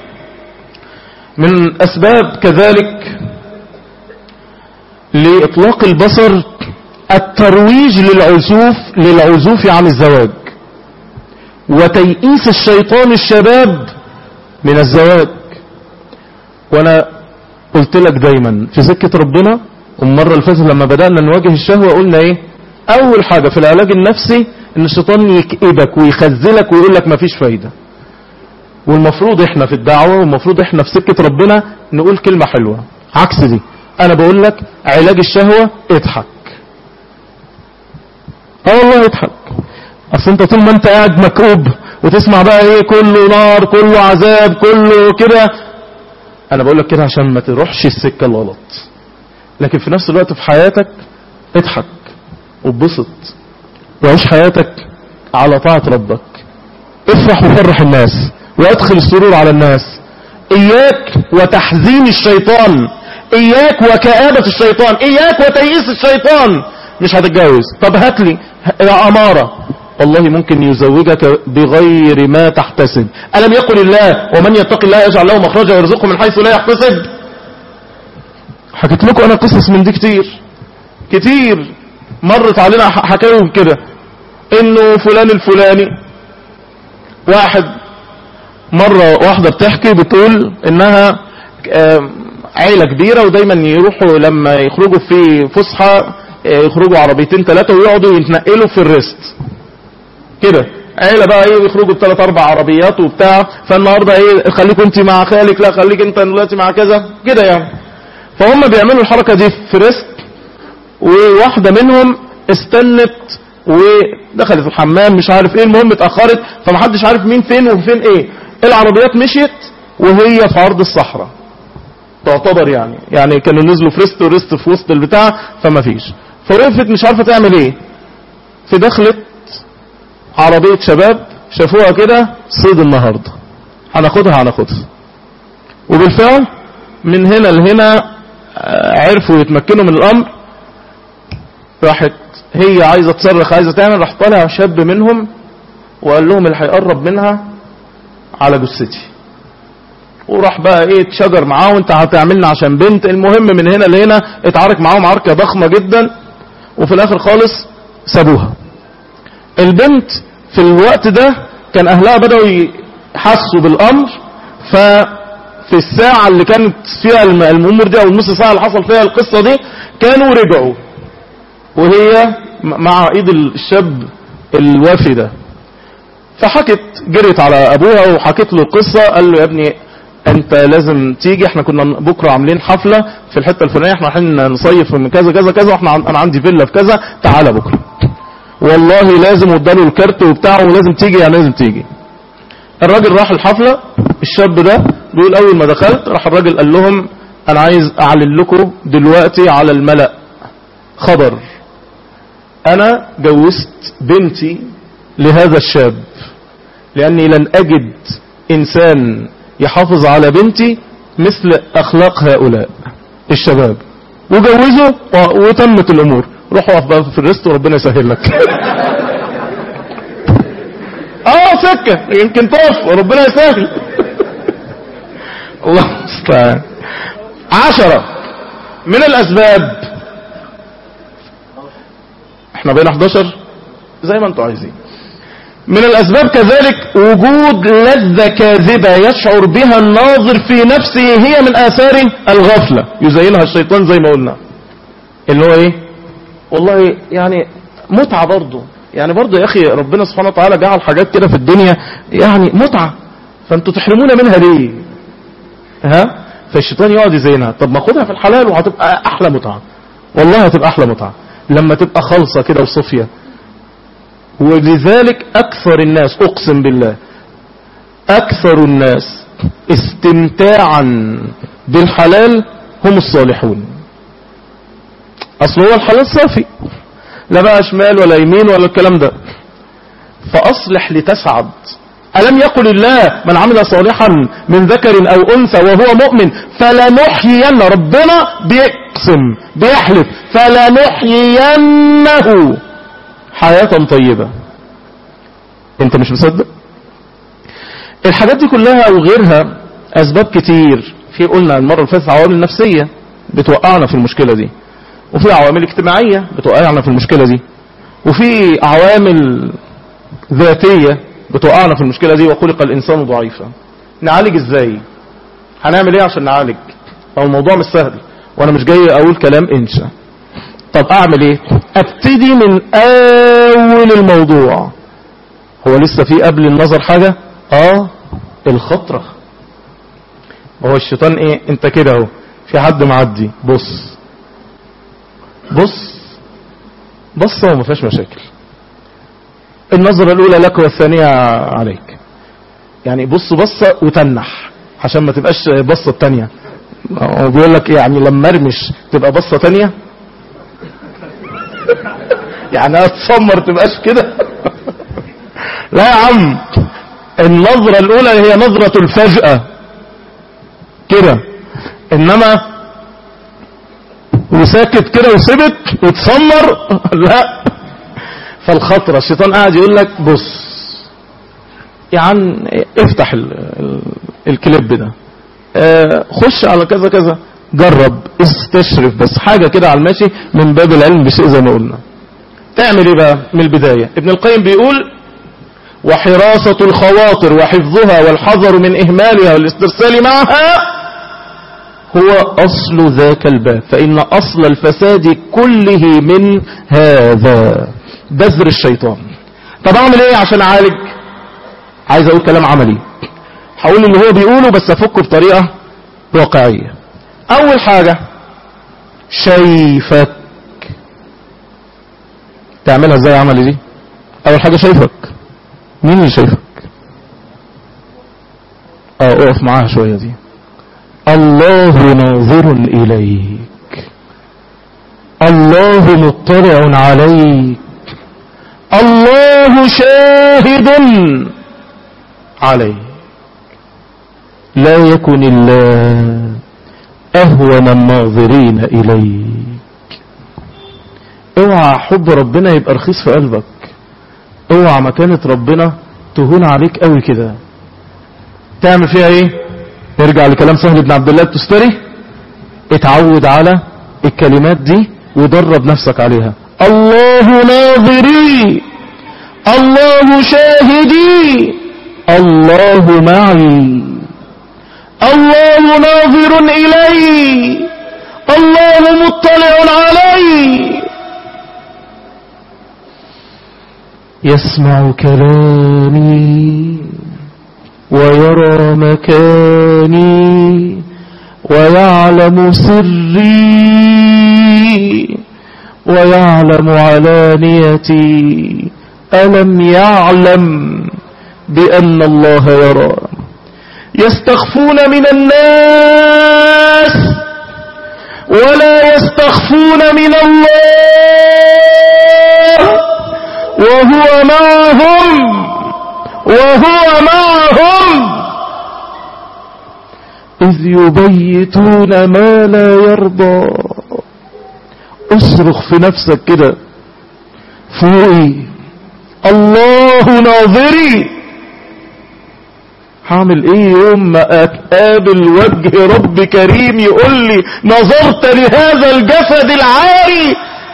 من أسباب كذلك لإطلاق البصر الترويج للعزوف للعزوف عن الزواج وتيئيس الشيطان الشباب من الزواج وانا قلت لك دايما في سكة ربنا المرة اللي فاتت لما بدأنا نواجه الشهوة قلنا ايه اول حاجة في العلاج النفسي ان الشيطان يكئبك ويخزلك ويقول لك مفيش فايدة والمفروض احنا في الدعوة والمفروض احنا في سكة ربنا نقول كلمة حلوة عكس دي انا بقول لك علاج الشهوة اضحك اه والله اضحك اصل انت طول ما انت قاعد مكروب وتسمع بقى ايه كله نار كله عذاب كله كده انا بقول لك كده عشان ما تروحش السكة الغلط لكن في نفس الوقت في حياتك اضحك وبسط وعيش حياتك على طاعة ربك افرح وفرح الناس وادخل السرور على الناس اياك وتحزين الشيطان اياك وكآبة الشيطان اياك وتيئيس الشيطان مش هتتجوز طب هات لي يا امارة والله ممكن يزوجك بغير ما تحتسب ألم يقل الله ومن يتق الله يجعل له مخرجا ويرزقه من حيث لا يحتسب حكيت لكم أنا قصص من دي كتير كتير مرت علينا حكايهم كده انه فلان الفلاني واحد مرة واحدة بتحكي بتقول انها عيلة كبيرة ودايما يروحوا لما يخرجوا في فسحة يخرجوا عربيتين ثلاثة ويقعدوا يتنقلوا في الريست كده عيلة بقى ايه يخرجوا بثلاث اربع عربيات وبتاع فالنهاردة ايه خليك انت مع خالك لا خليك انت دلوقتي مع كذا كده يعني فهم بيعملوا الحركة دي في ريست وواحدة منهم استنت ودخلت الحمام مش عارف ايه المهم اتأخرت فمحدش عارف مين فين وفين ايه العربيات مشيت وهي في عرض الصحراء تعتبر يعني يعني كانوا نزلوا في ريست وريست في وسط البتاع فما فيش فوقفت مش عارفة تعمل ايه فدخلت عربية شباب شافوها كده صيد النهاردة هناخدها هناخدها وبالفعل من هنا لهنا عرفوا يتمكنوا من الامر راحت هي عايزة تصرخ عايزة تعمل راح طالع شاب منهم وقال لهم اللي هيقرب منها على جثتي وراح بقى ايه اتشجر معاه وانت هتعملنا عشان بنت المهم من هنا لهنا اتعارك معاهم عركة ضخمة جدا وفي الاخر خالص سابوها البنت في الوقت ده كان اهلها بدأوا يحسوا بالامر ففي الساعة اللي كانت فيها الامور دي او النص ساعة اللي حصل فيها القصة دي كانوا رجعوا وهي مع ايد الشاب الوافي ده فحكت جريت على ابوها وحكت له القصة قال له يا ابني انت لازم تيجي احنا كنا بكرة عاملين حفلة في الحتة الفلانية احنا رايحين نصيف من كذا كذا كذا واحنا انا عندي فيلا في كذا تعالى بكرة والله لازم اداله الكارت وبتاعه ولازم تيجي يعني لازم تيجي الراجل راح الحفلة الشاب ده بيقول اول ما دخلت راح الراجل قال لهم انا عايز اعلن لكم دلوقتي على الملأ خبر انا جوزت بنتي لهذا الشاب لاني لن اجد انسان يحافظ على بنتي مثل اخلاق هؤلاء الشباب وجوزوا وتمت الامور روح اقف بقى في الريست وربنا يسهل لك اه سكة يمكن تقف وربنا يسهل الله المستعان عشرة من الاسباب احنا بين 11 زي ما انتوا عايزين من الاسباب كذلك وجود لذة كاذبة يشعر بها الناظر في نفسه هي من اثار الغفلة يزينها الشيطان زي ما قلنا اللي هو ايه والله يعني متعة برضه يعني برضه يا اخي ربنا سبحانه وتعالى جعل حاجات كده في الدنيا يعني متعة فانتوا تحرمونا منها ليه ها فالشيطان يقعد يزينها طب ما خدها في الحلال وهتبقى احلى متعة والله هتبقى احلى متعة لما تبقى خالصة كده وصفية ولذلك اكثر الناس اقسم بالله اكثر الناس استمتاعا بالحلال هم الصالحون اصل هو الحلال صافي لا بقى شمال ولا يمين ولا الكلام ده فاصلح لتسعد ألم يقل الله من عمل صالحا من ذكر أو أنثى وهو مؤمن فلنحيين ربنا بيقسم بيحلف فلنحيينه حياة طيبة انت مش مصدق الحاجات دي كلها وغيرها أسباب كتير في قلنا المرة اللي فاتت عوامل نفسية بتوقعنا في المشكلة دي وفي عوامل اجتماعية بتوقعنا في المشكلة دي وفي عوامل ذاتية بتوقعنا في المشكلة دي وخلق الإنسان ضعيفا نعالج إزاي هنعمل إيه عشان نعالج أو الموضوع مش سهل وأنا مش جاي أقول كلام إنشا طب أعمل إيه أبتدي من أول الموضوع هو لسه في قبل النظر حاجة آه الخطرة هو الشيطان إيه أنت كده أهو في حد معدي بص بص بص وما فيهاش مشاكل النظرة الأولى لك والثانية عليك يعني بص بصة وتنح عشان ما تبقاش بصة التانية هو بيقول لك يعني لما ارمش تبقى بصة تانية يعني اتصمر تبقاش كده لا يا عم النظرة الأولى هي نظرة الفجأة كده إنما وساكت كده وسبت وتصمر لا فالخطرة الشيطان قاعد يقول لك بص يا عم افتح ال ال الكليب ده اه خش على كذا كذا جرب استشرف بس حاجة كده على الماشي من باب العلم بشيء زي ما قلنا تعمل ايه بقى من البداية ابن القيم بيقول وحراسة الخواطر وحفظها والحذر من إهمالها والاسترسال معها هو أصل ذاك الباب فإن أصل الفساد كله من هذا بذر الشيطان طب أعمل إيه عشان أعالج عايز أقول كلام عملي هقول اللي هو بيقوله بس أفكه بطريقة واقعية أول حاجة شايفك تعملها ازاي عملي دي أول حاجة شايفك مين اللي شايفك اه اقف معاها شوية دي الله ناظر إليك الله مطلع عليك الله شاهد عليك لا يكن الله أهون الناظرين إليك اوعى حب ربنا يبقى رخيص في قلبك اوعى مكانة ربنا تهون عليك قوي كده تعمل فيها ايه ارجع لكلام سهل بن عبد الله التستري اتعود على الكلمات دي ودرب نفسك عليها الله ناظري الله شاهدي الله معي الله ناظر إلي الله مطلع علي يسمع كلامي ويرى مكاني ويعلم سري ويعلم علانيتي ألم يعلم بأن الله يرى يستخفون من الناس ولا يستخفون من الله وهو معهم وهو معهم إذ يبيتون ما لا يرضى اصرخ في نفسك كده فوقي الله ناظري هعمل ايه يوم ما اقابل وجه رب كريم يقول لي نظرت لهذا الجسد العاري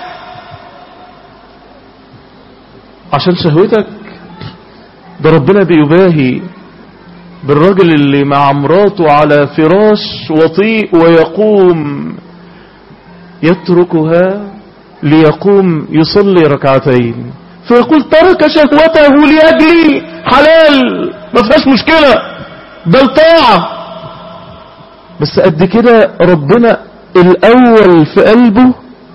عشان شهوتك ده ربنا بيباهي بالراجل اللي مع مراته على فراش وطيء ويقوم يتركها ليقوم يصلي ركعتين فيقول ترك شهوته لأجلي حلال ما فيهاش مشكلة بل طاعة بس قد كده ربنا الأول في قلبه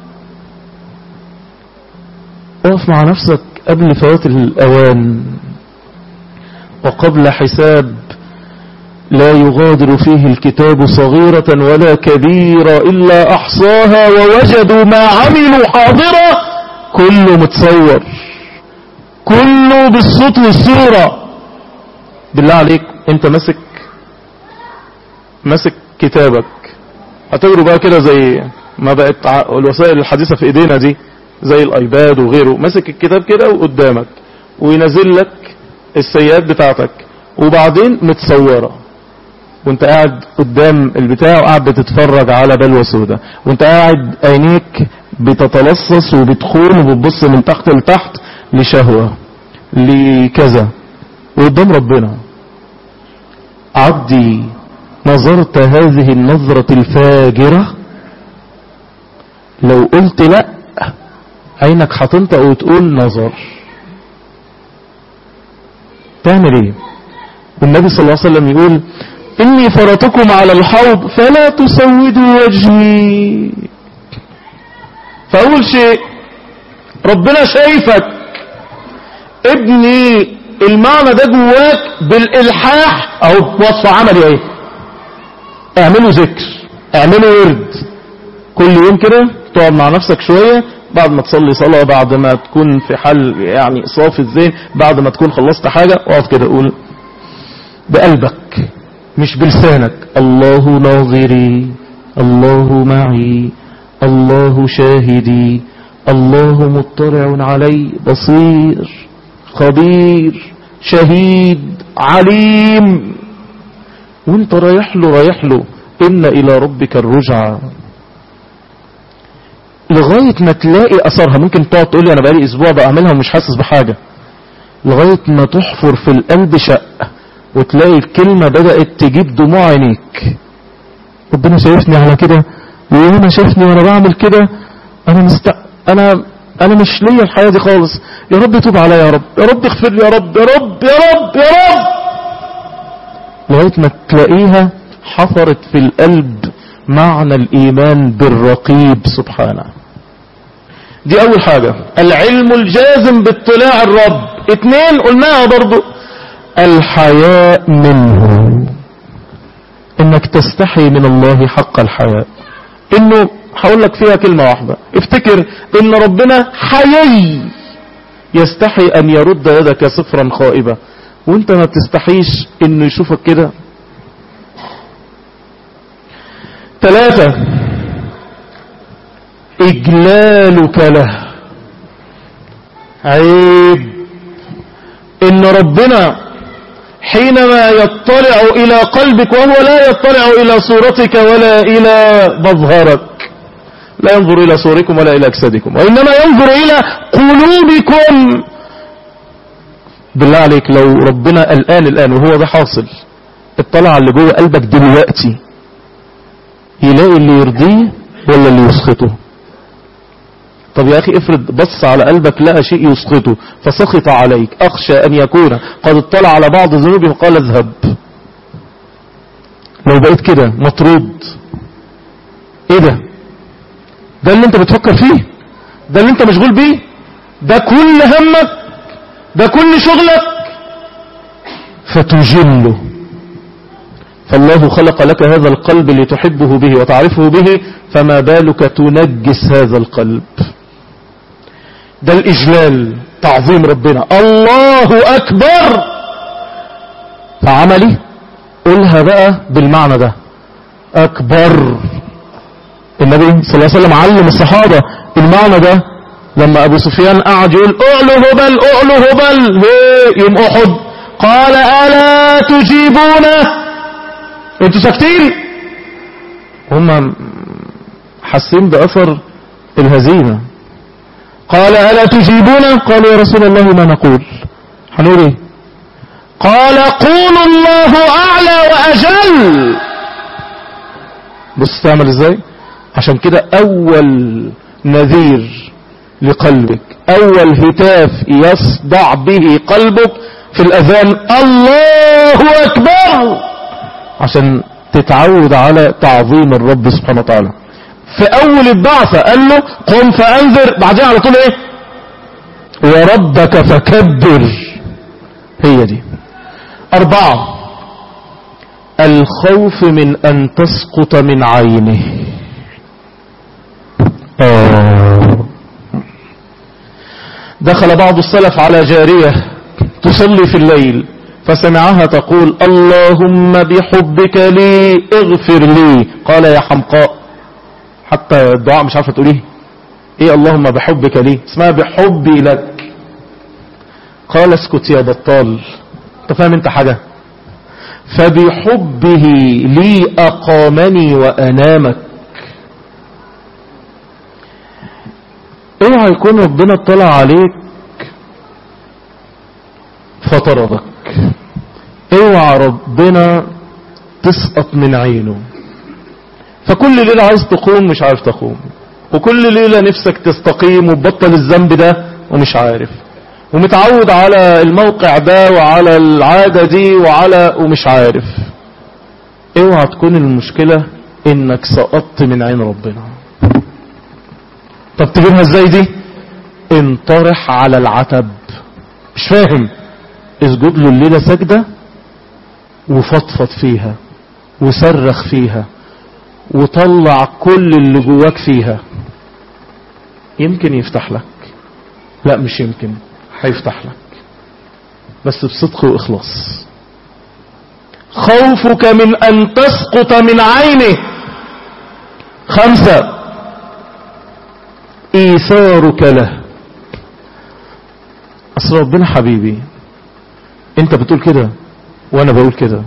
اقف مع نفسك قبل فوات الأوان وقبل حساب لا يغادر فيه الكتاب صغيرة ولا كبيرة إلا أحصاها ووجدوا ما عملوا حاضرة كله متصور كله بالصوت والصورة بالله عليك انت ماسك ماسك كتابك هتقروا بقى كده زي ما بقت الوسائل الحديثة في ايدينا دي زي الايباد وغيره ماسك الكتاب كده وقدامك وينزل لك السيئات بتاعتك وبعدين متصورة وانت قاعد قدام البتاع وقاعد بتتفرج على بلوى سودة وانت قاعد عينيك بتتلصص وبتخون وبتبص من تحت لتحت لشهوة لكذا وقدام ربنا عبدي نظرت هذه النظرة الفاجرة لو قلت لا عينك هتنطق وتقول نظر تعمل ايه والنبي صلى الله عليه وسلم يقول اني فرطكم على الحوض فلا تسودوا وجهي فاول شيء ربنا شايفك ابني المعنى ده جواك بالالحاح او وصف عملي ايه اعملوا ذكر اعملوا ورد كل يوم كده تقعد مع نفسك شوية بعد ما تصلي صلاة بعد ما تكون في حل يعني صافي الذهن بعد ما تكون خلصت حاجة اقعد كده قول بقلبك مش بلسانك الله ناظري الله معي الله شاهدي الله مطلع علي بصير خبير شهيد عليم وانت رايح له رايح له ان الى ربك الرجعة لغاية ما تلاقي اثرها ممكن تقعد تقول لي انا بقالي اسبوع بعملها ومش حاسس بحاجة لغاية ما تحفر في القلب شق وتلاقي الكلمة بدأت تجيب دموع عينيك ربنا شايفني على كده وانا شايفني وانا بعمل كده انا مست... انا انا مش ليا الحياة دي خالص يا رب توب عليا يا رب يا رب اغفر لي يا رب يا رب يا رب يا رب لغاية ما تلاقيها حفرت في القلب معنى الإيمان بالرقيب سبحانه دي أول حاجة العلم الجازم باطلاع الرب اتنين قلناها برضو الحياء منه انك تستحي من الله حق الحياء انه هقول لك فيها كلمة واحدة افتكر ان ربنا حيي يستحي ان يرد يدك صفرا خائبة وانت ما بتستحيش انه يشوفك كده ثلاثة اجلالك له عيب ان ربنا حينما يطلع الى قلبك وهو لا يطلع الى صورتك ولا الى مظهرك لا ينظر الى صوركم ولا الى اجسادكم وانما ينظر الى قلوبكم بالله عليك لو ربنا الان الان وهو ده حاصل اطلع اللي جوه قلبك دلوقتي يلاقي اللي يرضيه ولا اللي يسخطه طب يا أخي افرض بص على قلبك لقى شيء يسخطه فسخط عليك أخشى أن يكون قد اطلع على بعض ذنوبه فقال اذهب لو بقيت كده مطرود ايه ده ده اللي انت بتفكر فيه ده اللي انت مشغول بيه ده كل همك ده كل شغلك فتجله فالله خلق لك هذا القلب لتحبه به وتعرفه به فما بالك تنجس هذا القلب ده الإجلال تعظيم ربنا الله أكبر فعملي قولها بقى بالمعنى ده أكبر النبي صلى الله عليه وسلم علم الصحابة المعنى ده لما أبو سفيان قعد يقول أعلو هبل أعلو هبل يوم أحد قال ألا تجيبونه انتوا ساكتين هم حاسين بأثر الهزيمة قال ألا تجيبون قالوا يا رسول الله ما نقول هنقول ايه قال قولوا الله أعلى وأجل بص تعمل ازاي عشان كده أول نذير لقلبك أول هتاف يصدع به قلبك في الأذان الله أكبر عشان تتعود على تعظيم الرب سبحانه وتعالى في اول البعثة قال له قم فانذر بعدين على طول ايه وربك فكبر هي دي اربعة الخوف من ان تسقط من عينه آه. دخل بعض السلف على جارية تصلي في الليل فسمعها تقول اللهم بحبك لي اغفر لي قال يا حمقاء حتى الدعاء مش عارفة تقوليه ايه اللهم بحبك لي اسمها بحبي لك قال اسكت يا بطال انت فاهم انت حاجة فبحبه لي اقامني وانامك اوعى يكون ربنا اطلع عليك فطردك اوعى ربنا تسقط من عينه فكل ليلة عايز تقوم مش عارف تقوم وكل ليلة نفسك تستقيم وتبطل الذنب ده ومش عارف ومتعود على الموقع ده وعلى العادة دي وعلى ومش عارف اوعى تكون المشكلة انك سقطت من عين ربنا طب تجيبها ازاي دي انطرح على العتب مش فاهم اسجد له الليلة سجدة وفضفض فيها وصرخ فيها وطلع كل اللي جواك فيها يمكن يفتح لك لا مش يمكن هيفتح لك بس بصدق وإخلاص خوفك من أن تسقط من عينه خمسة إيثارك له أصل ربنا حبيبي أنت بتقول كده وأنا بقول كده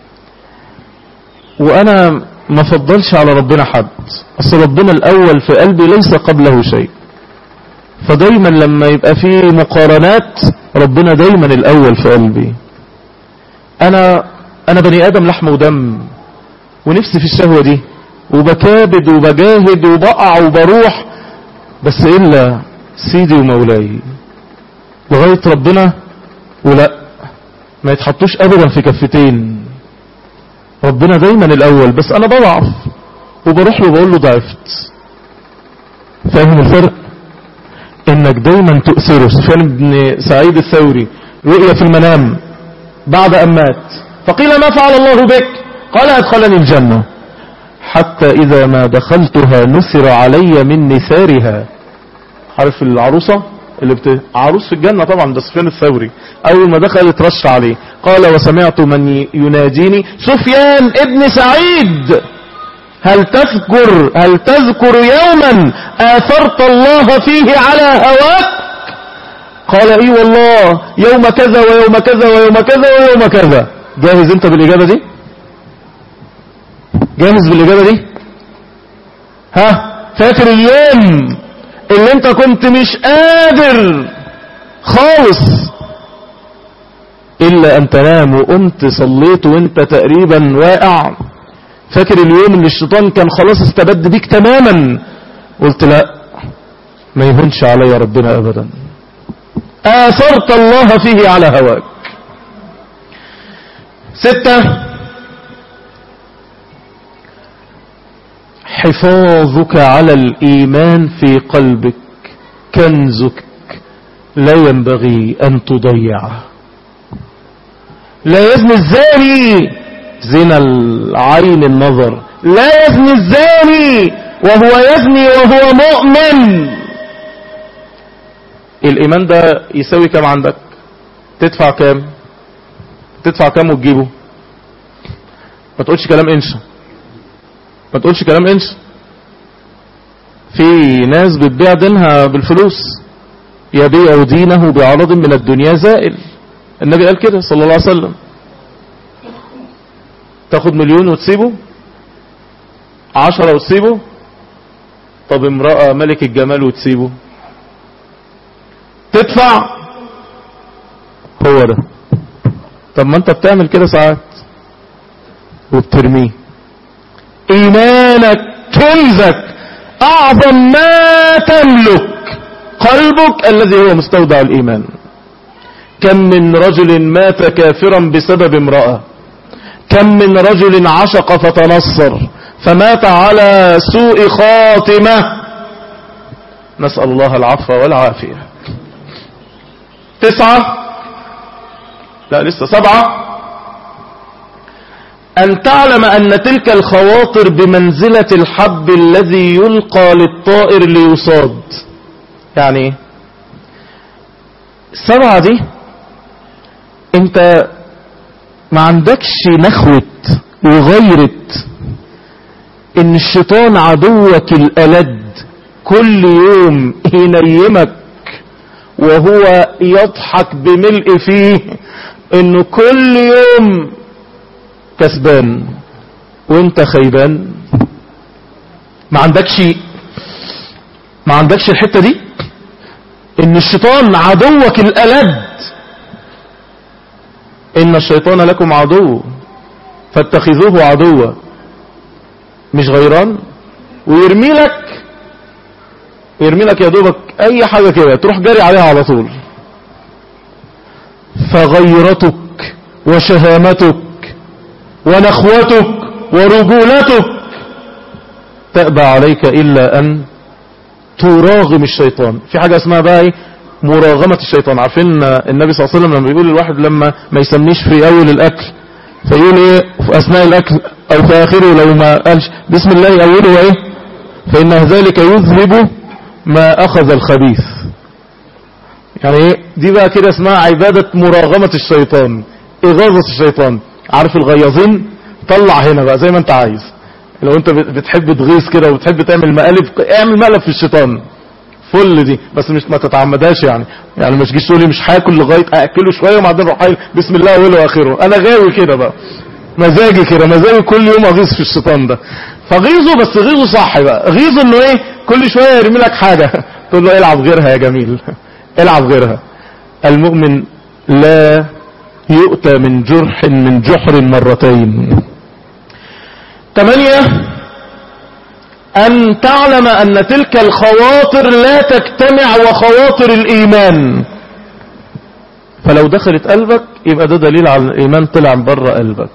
وأنا ما فضلش على ربنا حد أصل ربنا الأول في قلبي ليس قبله شيء فدايما لما يبقى في مقارنات ربنا دايما الأول في قلبي أنا أنا بني آدم لحم ودم ونفسي في الشهوة دي وبكابد وبجاهد وبقع وبروح بس إلا سيدي ومولاي لغاية ربنا ولا ما يتحطوش أبدا في كفتين ربنا دايما الأول بس أنا بضعف وبروح له بقول له ضعفت فاهم الفرق انك دايما تؤثره سفيان بن سعيد الثوري رؤيا في المنام بعد أن مات فقيل ما فعل الله بك قال أدخلني الجنة حتى إذا ما دخلتها نثر علي من نثارها عارف العروسة اللي بت... عروس في الجنة طبعا ده سفيان الثوري أول ما دخل اترش عليه قال وسمعت من يناديني سفيان ابن سعيد هل تذكر هل تذكر يوما آثرت الله فيه على هواك قال اي والله يوم كذا ويوم كذا ويوم كذا ويوم كذا جاهز انت بالإجابة دي جاهز بالإجابة دي ها فاكر اليوم اللي انت كنت مش قادر خالص إلا أن تنام وقمت صليت وانت تقريبا واقع فاكر اليوم اللي الشيطان كان خلاص استبد بيك تماما قلت لا ما يهونش علي ربنا أبدا آثرت الله فيه على هواك ستة حفاظك على الإيمان في قلبك كنزك لا ينبغي أن تضيعه لا يزني الزاني زنا العين النظر لا يزني الزاني وهو يزني وهو مؤمن الإيمان ده يساوي كام عندك تدفع كام تدفع كام وتجيبه ما تقولش كلام انشا ما تقولش كلام انشا في ناس بتبيع دينها بالفلوس يبيع دينه بعرض من الدنيا زائل النبي قال كده صلى الله عليه وسلم تاخد مليون وتسيبه عشرة وتسيبه طب امرأة ملك الجمال وتسيبه تدفع هو ده طب ما انت بتعمل كده ساعات وبترميه ايمانك كنزك اعظم ما تملك قلبك الذي هو مستودع الايمان كم من رجل مات كافرا بسبب امرأة كم من رجل عشق فتنصر فمات على سوء خاتمة نسأل الله العفو والعافية تسعة لا لسه سبعة أن تعلم أن تلك الخواطر بمنزلة الحب الذي يلقى للطائر ليصاد يعني ايه السبعة دي انت ما عندكش نخوة وغيرة ان الشيطان عدوك الألد كل يوم ينيمك وهو يضحك بملء فيه انه كل يوم كسبان وانت خيبان ما عندكش ما عندكش الحتة دي ان الشيطان عدوك الألد إن الشيطان لكم عدو فاتخذوه عدوا مش غيران ويرمي لك يرمي لك يا دوبك اي حاجة كده تروح جاري عليها على طول فغيرتك وشهامتك ونخوتك ورجولتك تأبى عليك إلا أن تراغم الشيطان في حاجة اسمها بقى ايه مراغمة الشيطان عارفين النبي صلى الله عليه وسلم لما بيقول للواحد لما ما يسميش في أول الأكل فيقول ايه في أثناء الأكل أو في آخره لو ما قالش بسم الله أوله ايه فإن ذلك يذهب ما أخذ الخبيث يعني ايه دي بقى كده اسمها عبادة مراغمة الشيطان إغاظة الشيطان عارف الغياظين طلع هنا بقى زي ما انت عايز لو انت بتحب تغيظ كده وبتحب تعمل مقالب اعمل مقلب في الشيطان فل دي بس مش ما تتعمدهاش يعني يعني مش جيش تقولي مش هاكل لغايه ااكله شويه وبعدين اروح قايل بسم الله اوله واخره انا غاوي كده بقى مزاجي كده مزاجي كل يوم اغيظ في الشيطان ده فغيظه بس غيظه صح بقى غيظه انه ايه كل شويه يرمي لك حاجه تقول له العب غيرها يا جميل العب غيرها المؤمن لا يؤتى من جرح من جحر مرتين ثمانية أن تعلم أن تلك الخواطر لا تجتمع وخواطر الإيمان فلو دخلت قلبك يبقى ده دليل على الإيمان طلع بره قلبك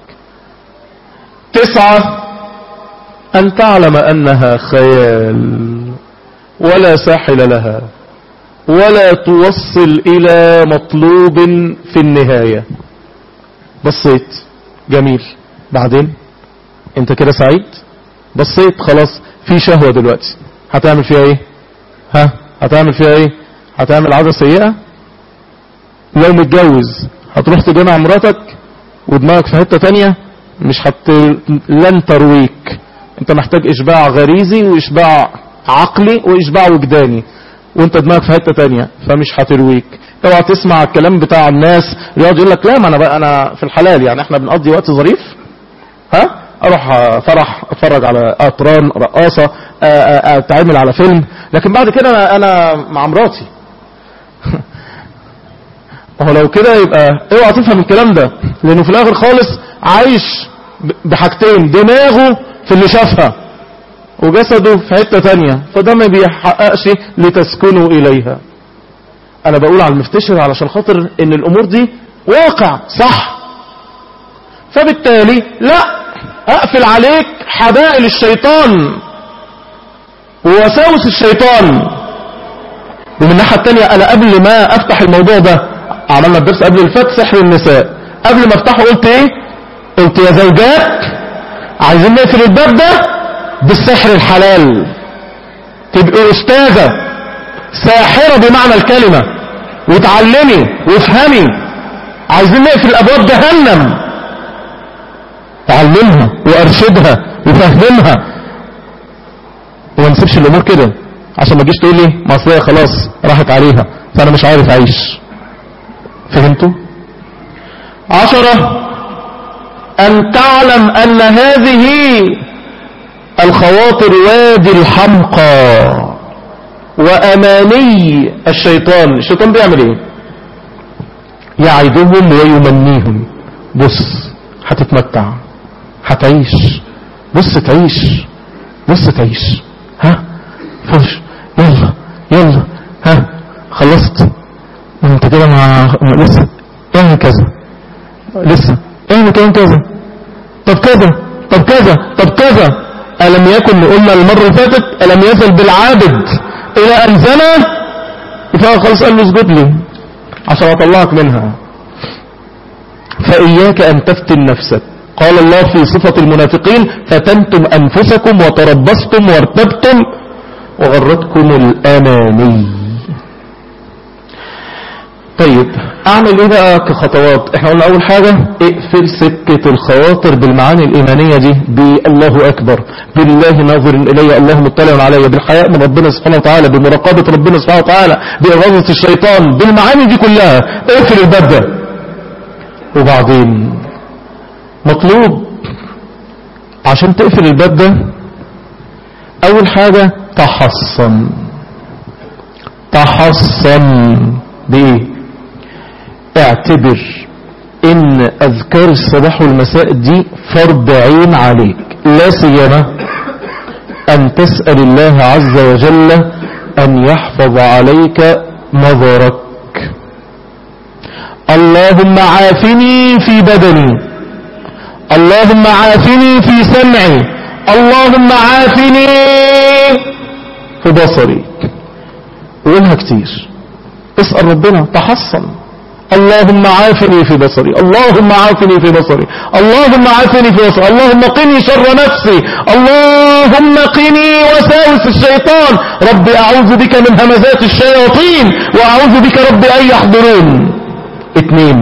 تسعة أن تعلم أنها خيال ولا ساحل لها ولا توصل إلى مطلوب في النهاية بصيت جميل بعدين انت كده سعيد بصيت خلاص في شهوة دلوقتي هتعمل فيها ايه ها هتعمل فيها ايه هتعمل عادة سيئة لو متجوز هتروح تجمع مراتك ودماغك في حتة تانية مش حت... لن ترويك انت محتاج اشباع غريزي واشباع عقلي واشباع وجداني وانت دماغك في حتة تانية فمش هترويك اوعى تسمع الكلام بتاع الناس يقعد يقول لك لا ما انا بقى انا في الحلال يعني احنا بنقضي وقت ظريف ها اروح فرح اتفرج على اطران رقاصة اتعامل على فيلم لكن بعد كده انا, أنا مع مراتي هو لو كده يبقى اوعى تفهم الكلام ده لانه في الاخر خالص عايش بحاجتين دماغه في اللي شافها وجسده في حتة تانية فده ما بيحققش لتسكنوا اليها انا بقول على المفتشر علشان خاطر ان الامور دي واقع صح فبالتالي لا اقفل عليك حبائل الشيطان ووساوس الشيطان ومن الناحية التانية انا قبل ما افتح الموضوع ده عملنا الدرس قبل الفات سحر النساء قبل ما افتحه قلت ايه قلت يا زوجات عايزين نقفل الباب ده بالسحر الحلال تبقى استاذة ساحرة بمعنى الكلمة وتعلمي وافهمي عايزين نقفل ابواب جهنم اعلمها وارشدها وفهمها وما نسيبش الامور كده عشان ما تجيش تقول لي ما اصل خلاص راحت عليها فانا مش عارف اعيش فهمتوا عشرة ان تعلم ان هذه الخواطر وادي الحمقى واماني الشيطان الشيطان بيعمل ايه يعدهم ويمنيهم بص هتتمتع هتعيش بص تعيش بص تعيش ها فرش يلا يلا ها خلصت انت كده مع لسه اعمل كذا لسه اعمل كمان كذا طب كذا طب كذا طب كذا ألم يكن قلنا المرة اللي فاتت ألم يزل بالعابد إلى أن زنى فخلص قال له اسجد لي عشان أطلعك منها فإياك أن تفتن نفسك قال الله في صفة المنافقين فتنتم أنفسكم وتربصتم وارتبتم وغرتكم الأماني طيب اعمل ايه بقى كخطوات احنا قلنا اول حاجة اقفل سكة الخواطر بالمعاني الايمانية دي بالله اكبر بالله ناظر الي الله مطلع علي بالحياء من ربنا سبحانه وتعالى بمراقبة ربنا سبحانه وتعالى باغاظة الشيطان بالمعاني دي كلها اقفل الباب ده وبعدين مطلوب عشان تقفل الباب ده اول حاجة تحصن تحصن بايه اعتبر ان أذكار الصباح والمساء دي فرض عين عليك لا سيما أن تسأل الله عز وجل أن يحفظ عليك نظرك اللهم عافني في بدني اللهم عافني في سمعي اللهم عافني في بصري قولها كتير اسأل ربنا تحصن اللهم عافني في بصري اللهم عافني في بصري اللهم عافني في بصري اللهم قني شر نفسي اللهم قني وساوس الشيطان رب أعوذ بك من همزات الشياطين وأعوذ بك رب أن يحضرون اتنين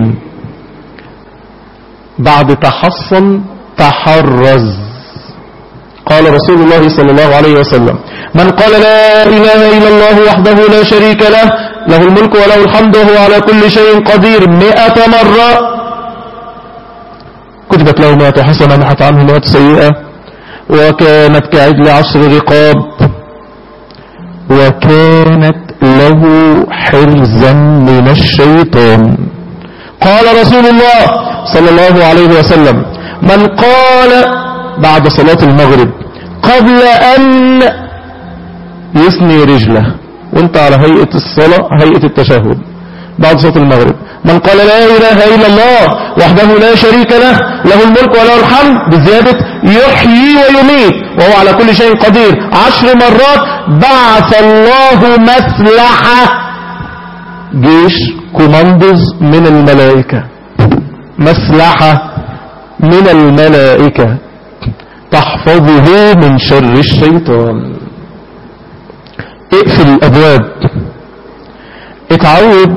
بعد تحصن تحرز قال رسول الله صلى الله عليه وسلم من قال لا إله إلا الله وحده لا شريك له له الملك وله الحمد وهو على كل شيء قدير مئة مرة كتبت له مئة حسنة محت عنه مئة سيئة وكانت كعدل عشر رقاب وكانت له حرزا من الشيطان قال رسول الله صلى الله عليه وسلم من قال بعد صلاة المغرب قبل أن يثني رجله وانت على هيئة الصلاة هيئة التشهد بعد صلاة المغرب من قال لا إله إلا الله وحده لا شريك له له الملك وله الحمد بزيادة يحيي ويميت وهو على كل شيء قدير عشر مرات بعث الله مسلحة جيش كوماندوز من الملائكة مسلحة من الملائكة تحفظه من شر الشيطان اقفل الابواب اتعود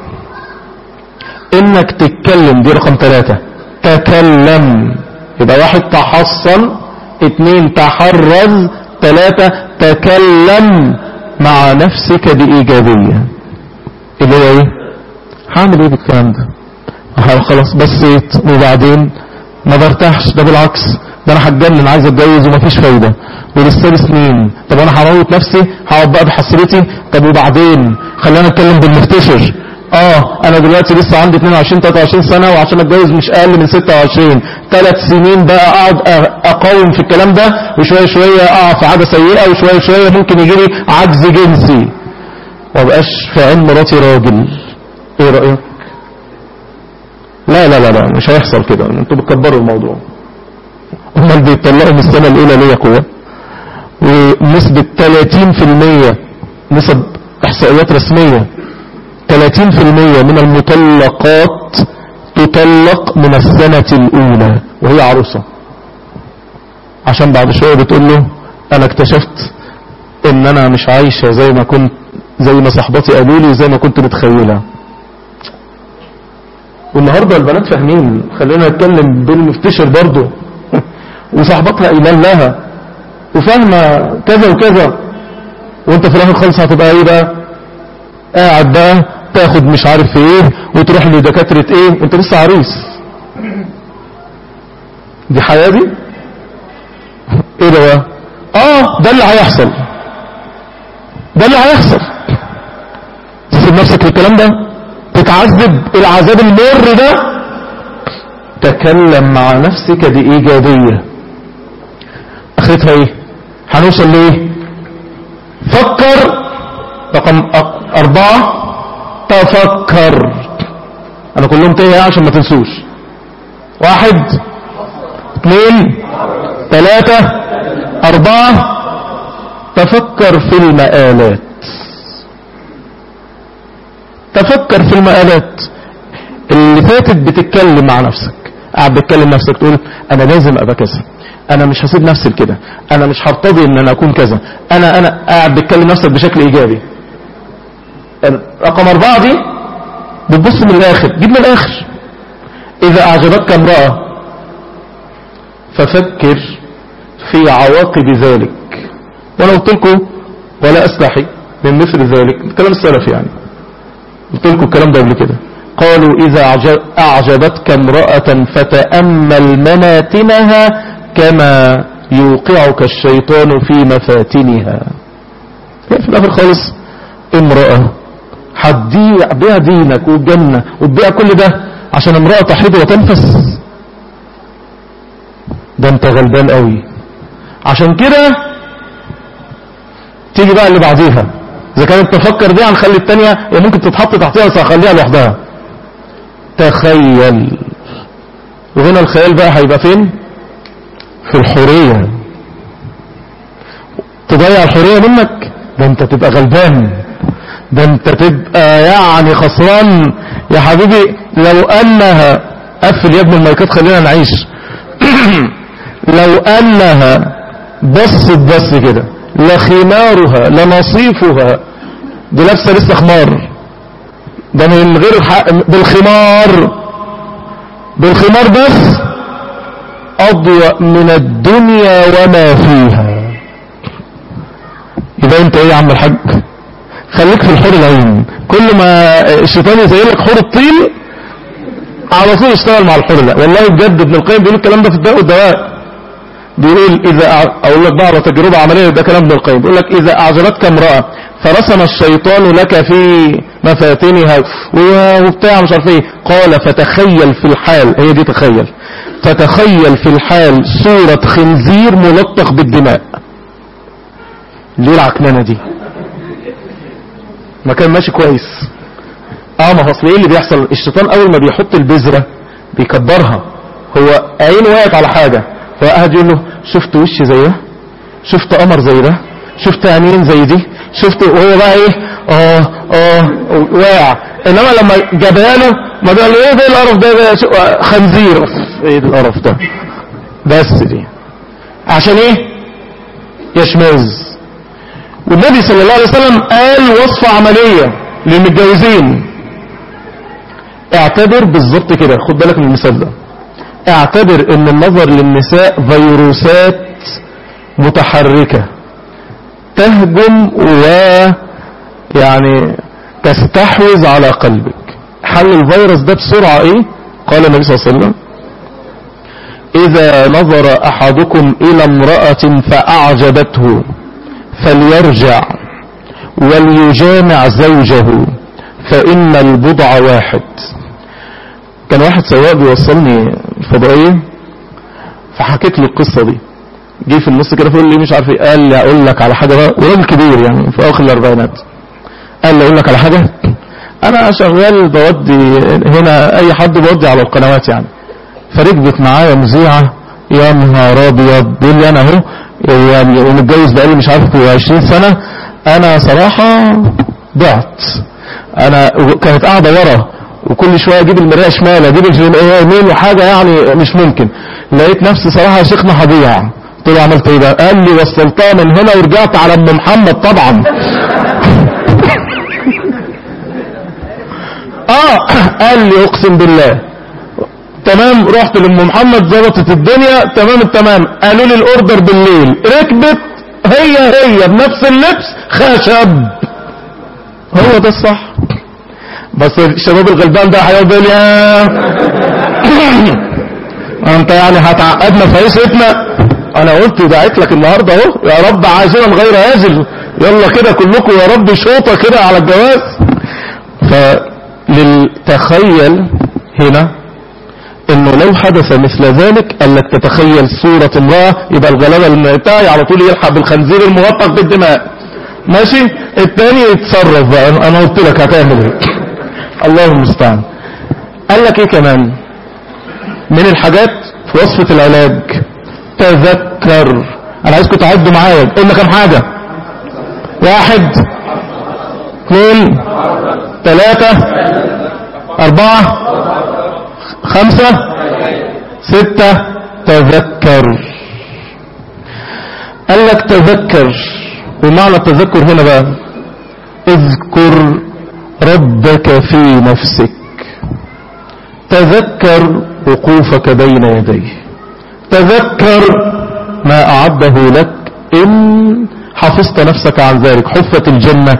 انك تتكلم دي رقم ثلاثة تكلم يبقى واحد تحصن اتنين تحرز ثلاثة تكلم مع نفسك بإيجابية اللي هو ايه هعمل ايه بالكلام ده اه خلاص بسيت وبعدين ما برتاحش ده بالعكس ده انا هتجنن عايز اتجوز ومفيش فايده ولسه لي سنين طب انا هموت نفسي هقعد بقى بحسرتي طب وبعدين خلينا نتكلم بالمفتشر اه انا دلوقتي لسه عندي 22 23 سنه وعشان اتجوز مش اقل من 26 ثلاث سنين بقى اقعد أ- اقاوم في الكلام ده وشويه شويه اقع في عاده سيئه وشويه شويه ممكن يجي لي عجز جنسي وابقاش في عين مراتي راجل ايه رايك لا لا لا لا مش هيحصل كده انتوا بتكبروا الموضوع امال بيطلقوا من السنه الاولى ليه يا اخويا ونسبة 30% نسب احصائيات رسمية 30% من المطلقات تطلق من السنة الاولى وهي عروسة عشان بعد شوية بتقول له انا اكتشفت ان انا مش عايشة زي ما كنت زي ما صحباتي قالوا لي زي ما كنت متخيلة والنهاردة البنات فاهمين خلينا نتكلم بالمفتشر برضو وصاحباتها ايمان لها وفاهمة كذا وكذا وانت في الاخر خالص هتبقى ايه بقى قاعد بقى تاخد مش عارف في ايه وتروح لدكاترة ايه وانت لسه عريس دي حياة دي ايه ده بقى اه ده اللي هيحصل ده اللي هيحصل تسيب نفسك للكلام ده تتعذب العذاب المر ده تكلم مع نفسك بإيجابية اخرتها ايه هنوصل ليه فكر رقم أ- اربعة تفكر انا كلهم تيه عشان ما تنسوش واحد اثنين ثلاثة اربعة تفكر في المآلات تفكر في المآلات اللي فاتت بتتكلم مع نفسك قاعد بتكلم نفسك تقول انا لازم ابقى كذا انا مش هسيب نفسي لكده انا مش هرتضي ان انا اكون كذا انا انا قاعد بتكلم نفسك بشكل ايجابي رقم اربعة دي بتبص من الاخر جيب من الاخر اذا اعجبتك امرأة ففكر في عواقب ذلك وانا قلت لكم ولا استحي من مثل ذلك كلام السلف يعني قلت لكم الكلام ده قبل كده قالوا إذا أعجب- أعجبتك امرأة فتأمل مناتنها كما يوقعك الشيطان في مفاتنها هي في الآخر خالص امرأة هتبيع بيع دينك والجنة وتبيع كل ده عشان امرأة تحيض وتنفس ده انت غلبان قوي عشان كده تيجي بقى اللي بعديها اذا كانت تفكر دي هنخلي التانية هي ممكن تتحط تحتها بس هخليها لوحدها تخيل وهنا الخيال بقى هيبقى فين في الحرية تضيع الحرية منك ده انت تبقى غلبان ده انت تبقى يعني خسران يا حبيبي لو انها قفل يا ابن المايكات خلينا نعيش لو انها بصت بس كده لخمارها لنصيفها دي لابسه لسه خمار ده من غير الحق بالخمار بالخمار بس اضوأ من الدنيا وما فيها يبقى انت ايه يا عم الحاج خليك في الحور العين كل ما الشيطان يزين لك حور الطين على طول اشتغل مع الحور لا والله بجد ابن القيم بيقول الكلام ده في الدواء والدواء بيقول اذا أع- اقول لك بقى على تجربه عمليه ده كلام ابن القيم بيقول لك اذا اعجبتك امراه فرسم الشيطان لك في مفاتنها و- وبتاع مش عارف ايه قال فتخيل في الحال هي دي تخيل فتخيل في الحال صورة خنزير ملطخ بالدماء ليه العكنانة دي ما كان ماشي كويس اه ما هو اصل ايه اللي بيحصل الشيطان اول ما بيحط البذرة بيكبرها هو عينه وقعت على حاجة فقعد يقول له شفت وش زي ده شفت قمر زي ده شفت عينين زي دي شفت وهو بقى ايه اه اه واقع انما لما جابها له ما قال له ايه ده القرف ده, ده شو- آه، خنزير ايه ده القرف ده بس دي عشان ايه يشمئز والنبي صلى الله عليه وسلم قال وصفة عملية للمتجوزين اعتبر بالظبط كده خد بالك من المثال ده اعتبر ان النظر للنساء فيروسات متحركة تهجم و يعني تستحوذ على قلبك حل الفيروس ده بسرعة ايه قال النبي صلى الله عليه وسلم اذا نظر احدكم الى امرأة فاعجبته فليرجع وليجامع زوجه فإن البضع واحد كان واحد سواق بيوصلني الفضائية فحكيت له القصة دي جه في النص كده فيقول لي مش عارف ايه قال لي اقول لك على حاجة بقى وراجل كبير يعني في اواخر الاربعينات قال لي اقول لك على حاجة انا شغال بودي هنا اي حد بودي على القنوات يعني فركبت معايا مذيعة يا نهار ابيض بيقول لي انا اهو يعني ومتجوز بقالي مش عارف 20 سنة انا صراحة ضعت انا كانت قاعدة ورا وكل شوية اجيب المراية شمال اجيب الجنيه يمين وحاجة يعني مش ممكن لقيت نفسي صراحة يا شيخنا هضيع قلت له عملت ايه بقى قال لي وصلتها من هنا ورجعت على ام محمد طبعا اه قال لي اقسم بالله تمام رحت لام محمد ظبطت الدنيا تمام التمام قالوا لي الاوردر بالليل ركبت هي هي بنفس اللبس خشب هو ده الصح بس الشباب الغلبان ده هيقعد يقول يا انت يعني هتعقدنا في عيشتنا انا قلت دعيت لك النهارده اهو يا رب عاجلا غير اجل يلا كده كلكم يا رب شوطه كده على الجواز فللتخيل هنا انه لو حدث مثل ذلك قال لك تتخيل صورة امرأة يبقى الغلبة بتاعي على طول يلحق بالخنزير المغطى بالدماء ماشي التاني يتصرف بقى انا قلت لك هتعمل ايه الله المستعان قال لك ايه كمان من الحاجات في وصفة العلاج تذكر انا عايزكم تعدوا معايا قلنا كم حاجة واحد اثنين ثلاثة أربعة خمسة ستة تذكر قال لك تذكر ومعنى التذكر هنا بقى اذكر ربك في نفسك تذكر وقوفك بين يديه تذكر ما أعده لك إن حفظت نفسك عن ذلك حفت الجنة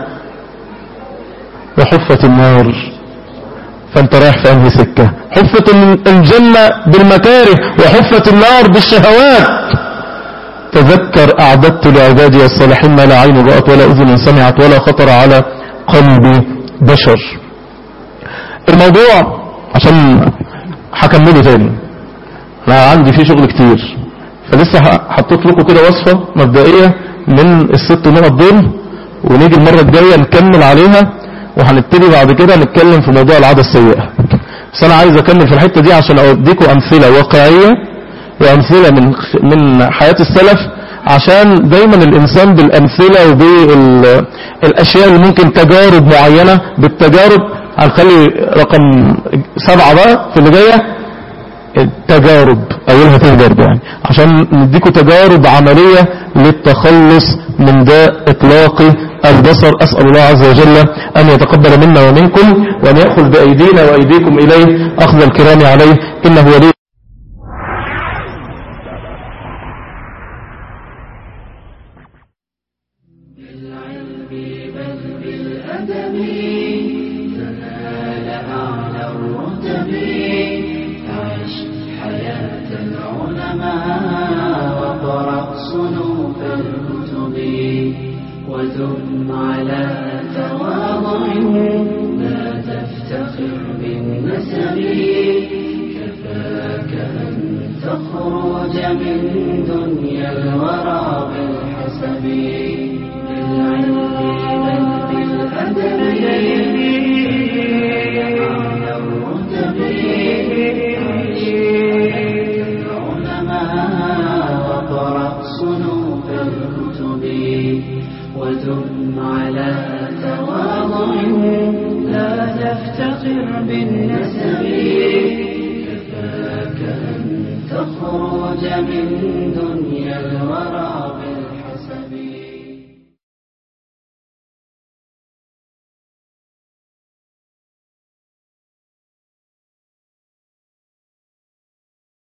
وحفت النار فانت رايح في انهي سكة حفت الجنة بالمكاره وحفت النار بالشهوات تذكر اعددت لعبادي الصالحين ما لا عين رأت ولا اذن سمعت ولا خطر على قلب بشر الموضوع عشان هكمله تاني انا عندي فيه شغل كتير فلسه حطيت لكم كده وصفة مبدئية من الست نقط دول ونيجي المرة الجاية نكمل عليها وهنبتدي بعد كده نتكلم في موضوع العادة السيئة بس انا عايز اكمل في الحتة دي عشان اوديكم امثلة واقعية وامثلة من من حياة السلف عشان دايما الانسان بالامثلة وبالاشياء اللي ممكن تجارب معينة بالتجارب هنخلي رقم سبعة بقى في اللي جاية التجارب اولها تجارب يعني عشان نديكم تجارب عملية للتخلص من داء اطلاق البصر اسأل الله عز وجل ان يتقبل منا ومنكم وان يأخذ بايدينا وايديكم اليه اخذ الكرام عليه انه ولي وذم على تواضع لا تفتخر بالنسب كفاك أن تخرج من دنيا الورى بالحسب بالعلم بل بالأدب على الرتب عيش حياة العلماء واقرأ صنوف الكتب ودم على تواضع لا تفتخر بالنسب كفاك أن تخرج من دنيا الورى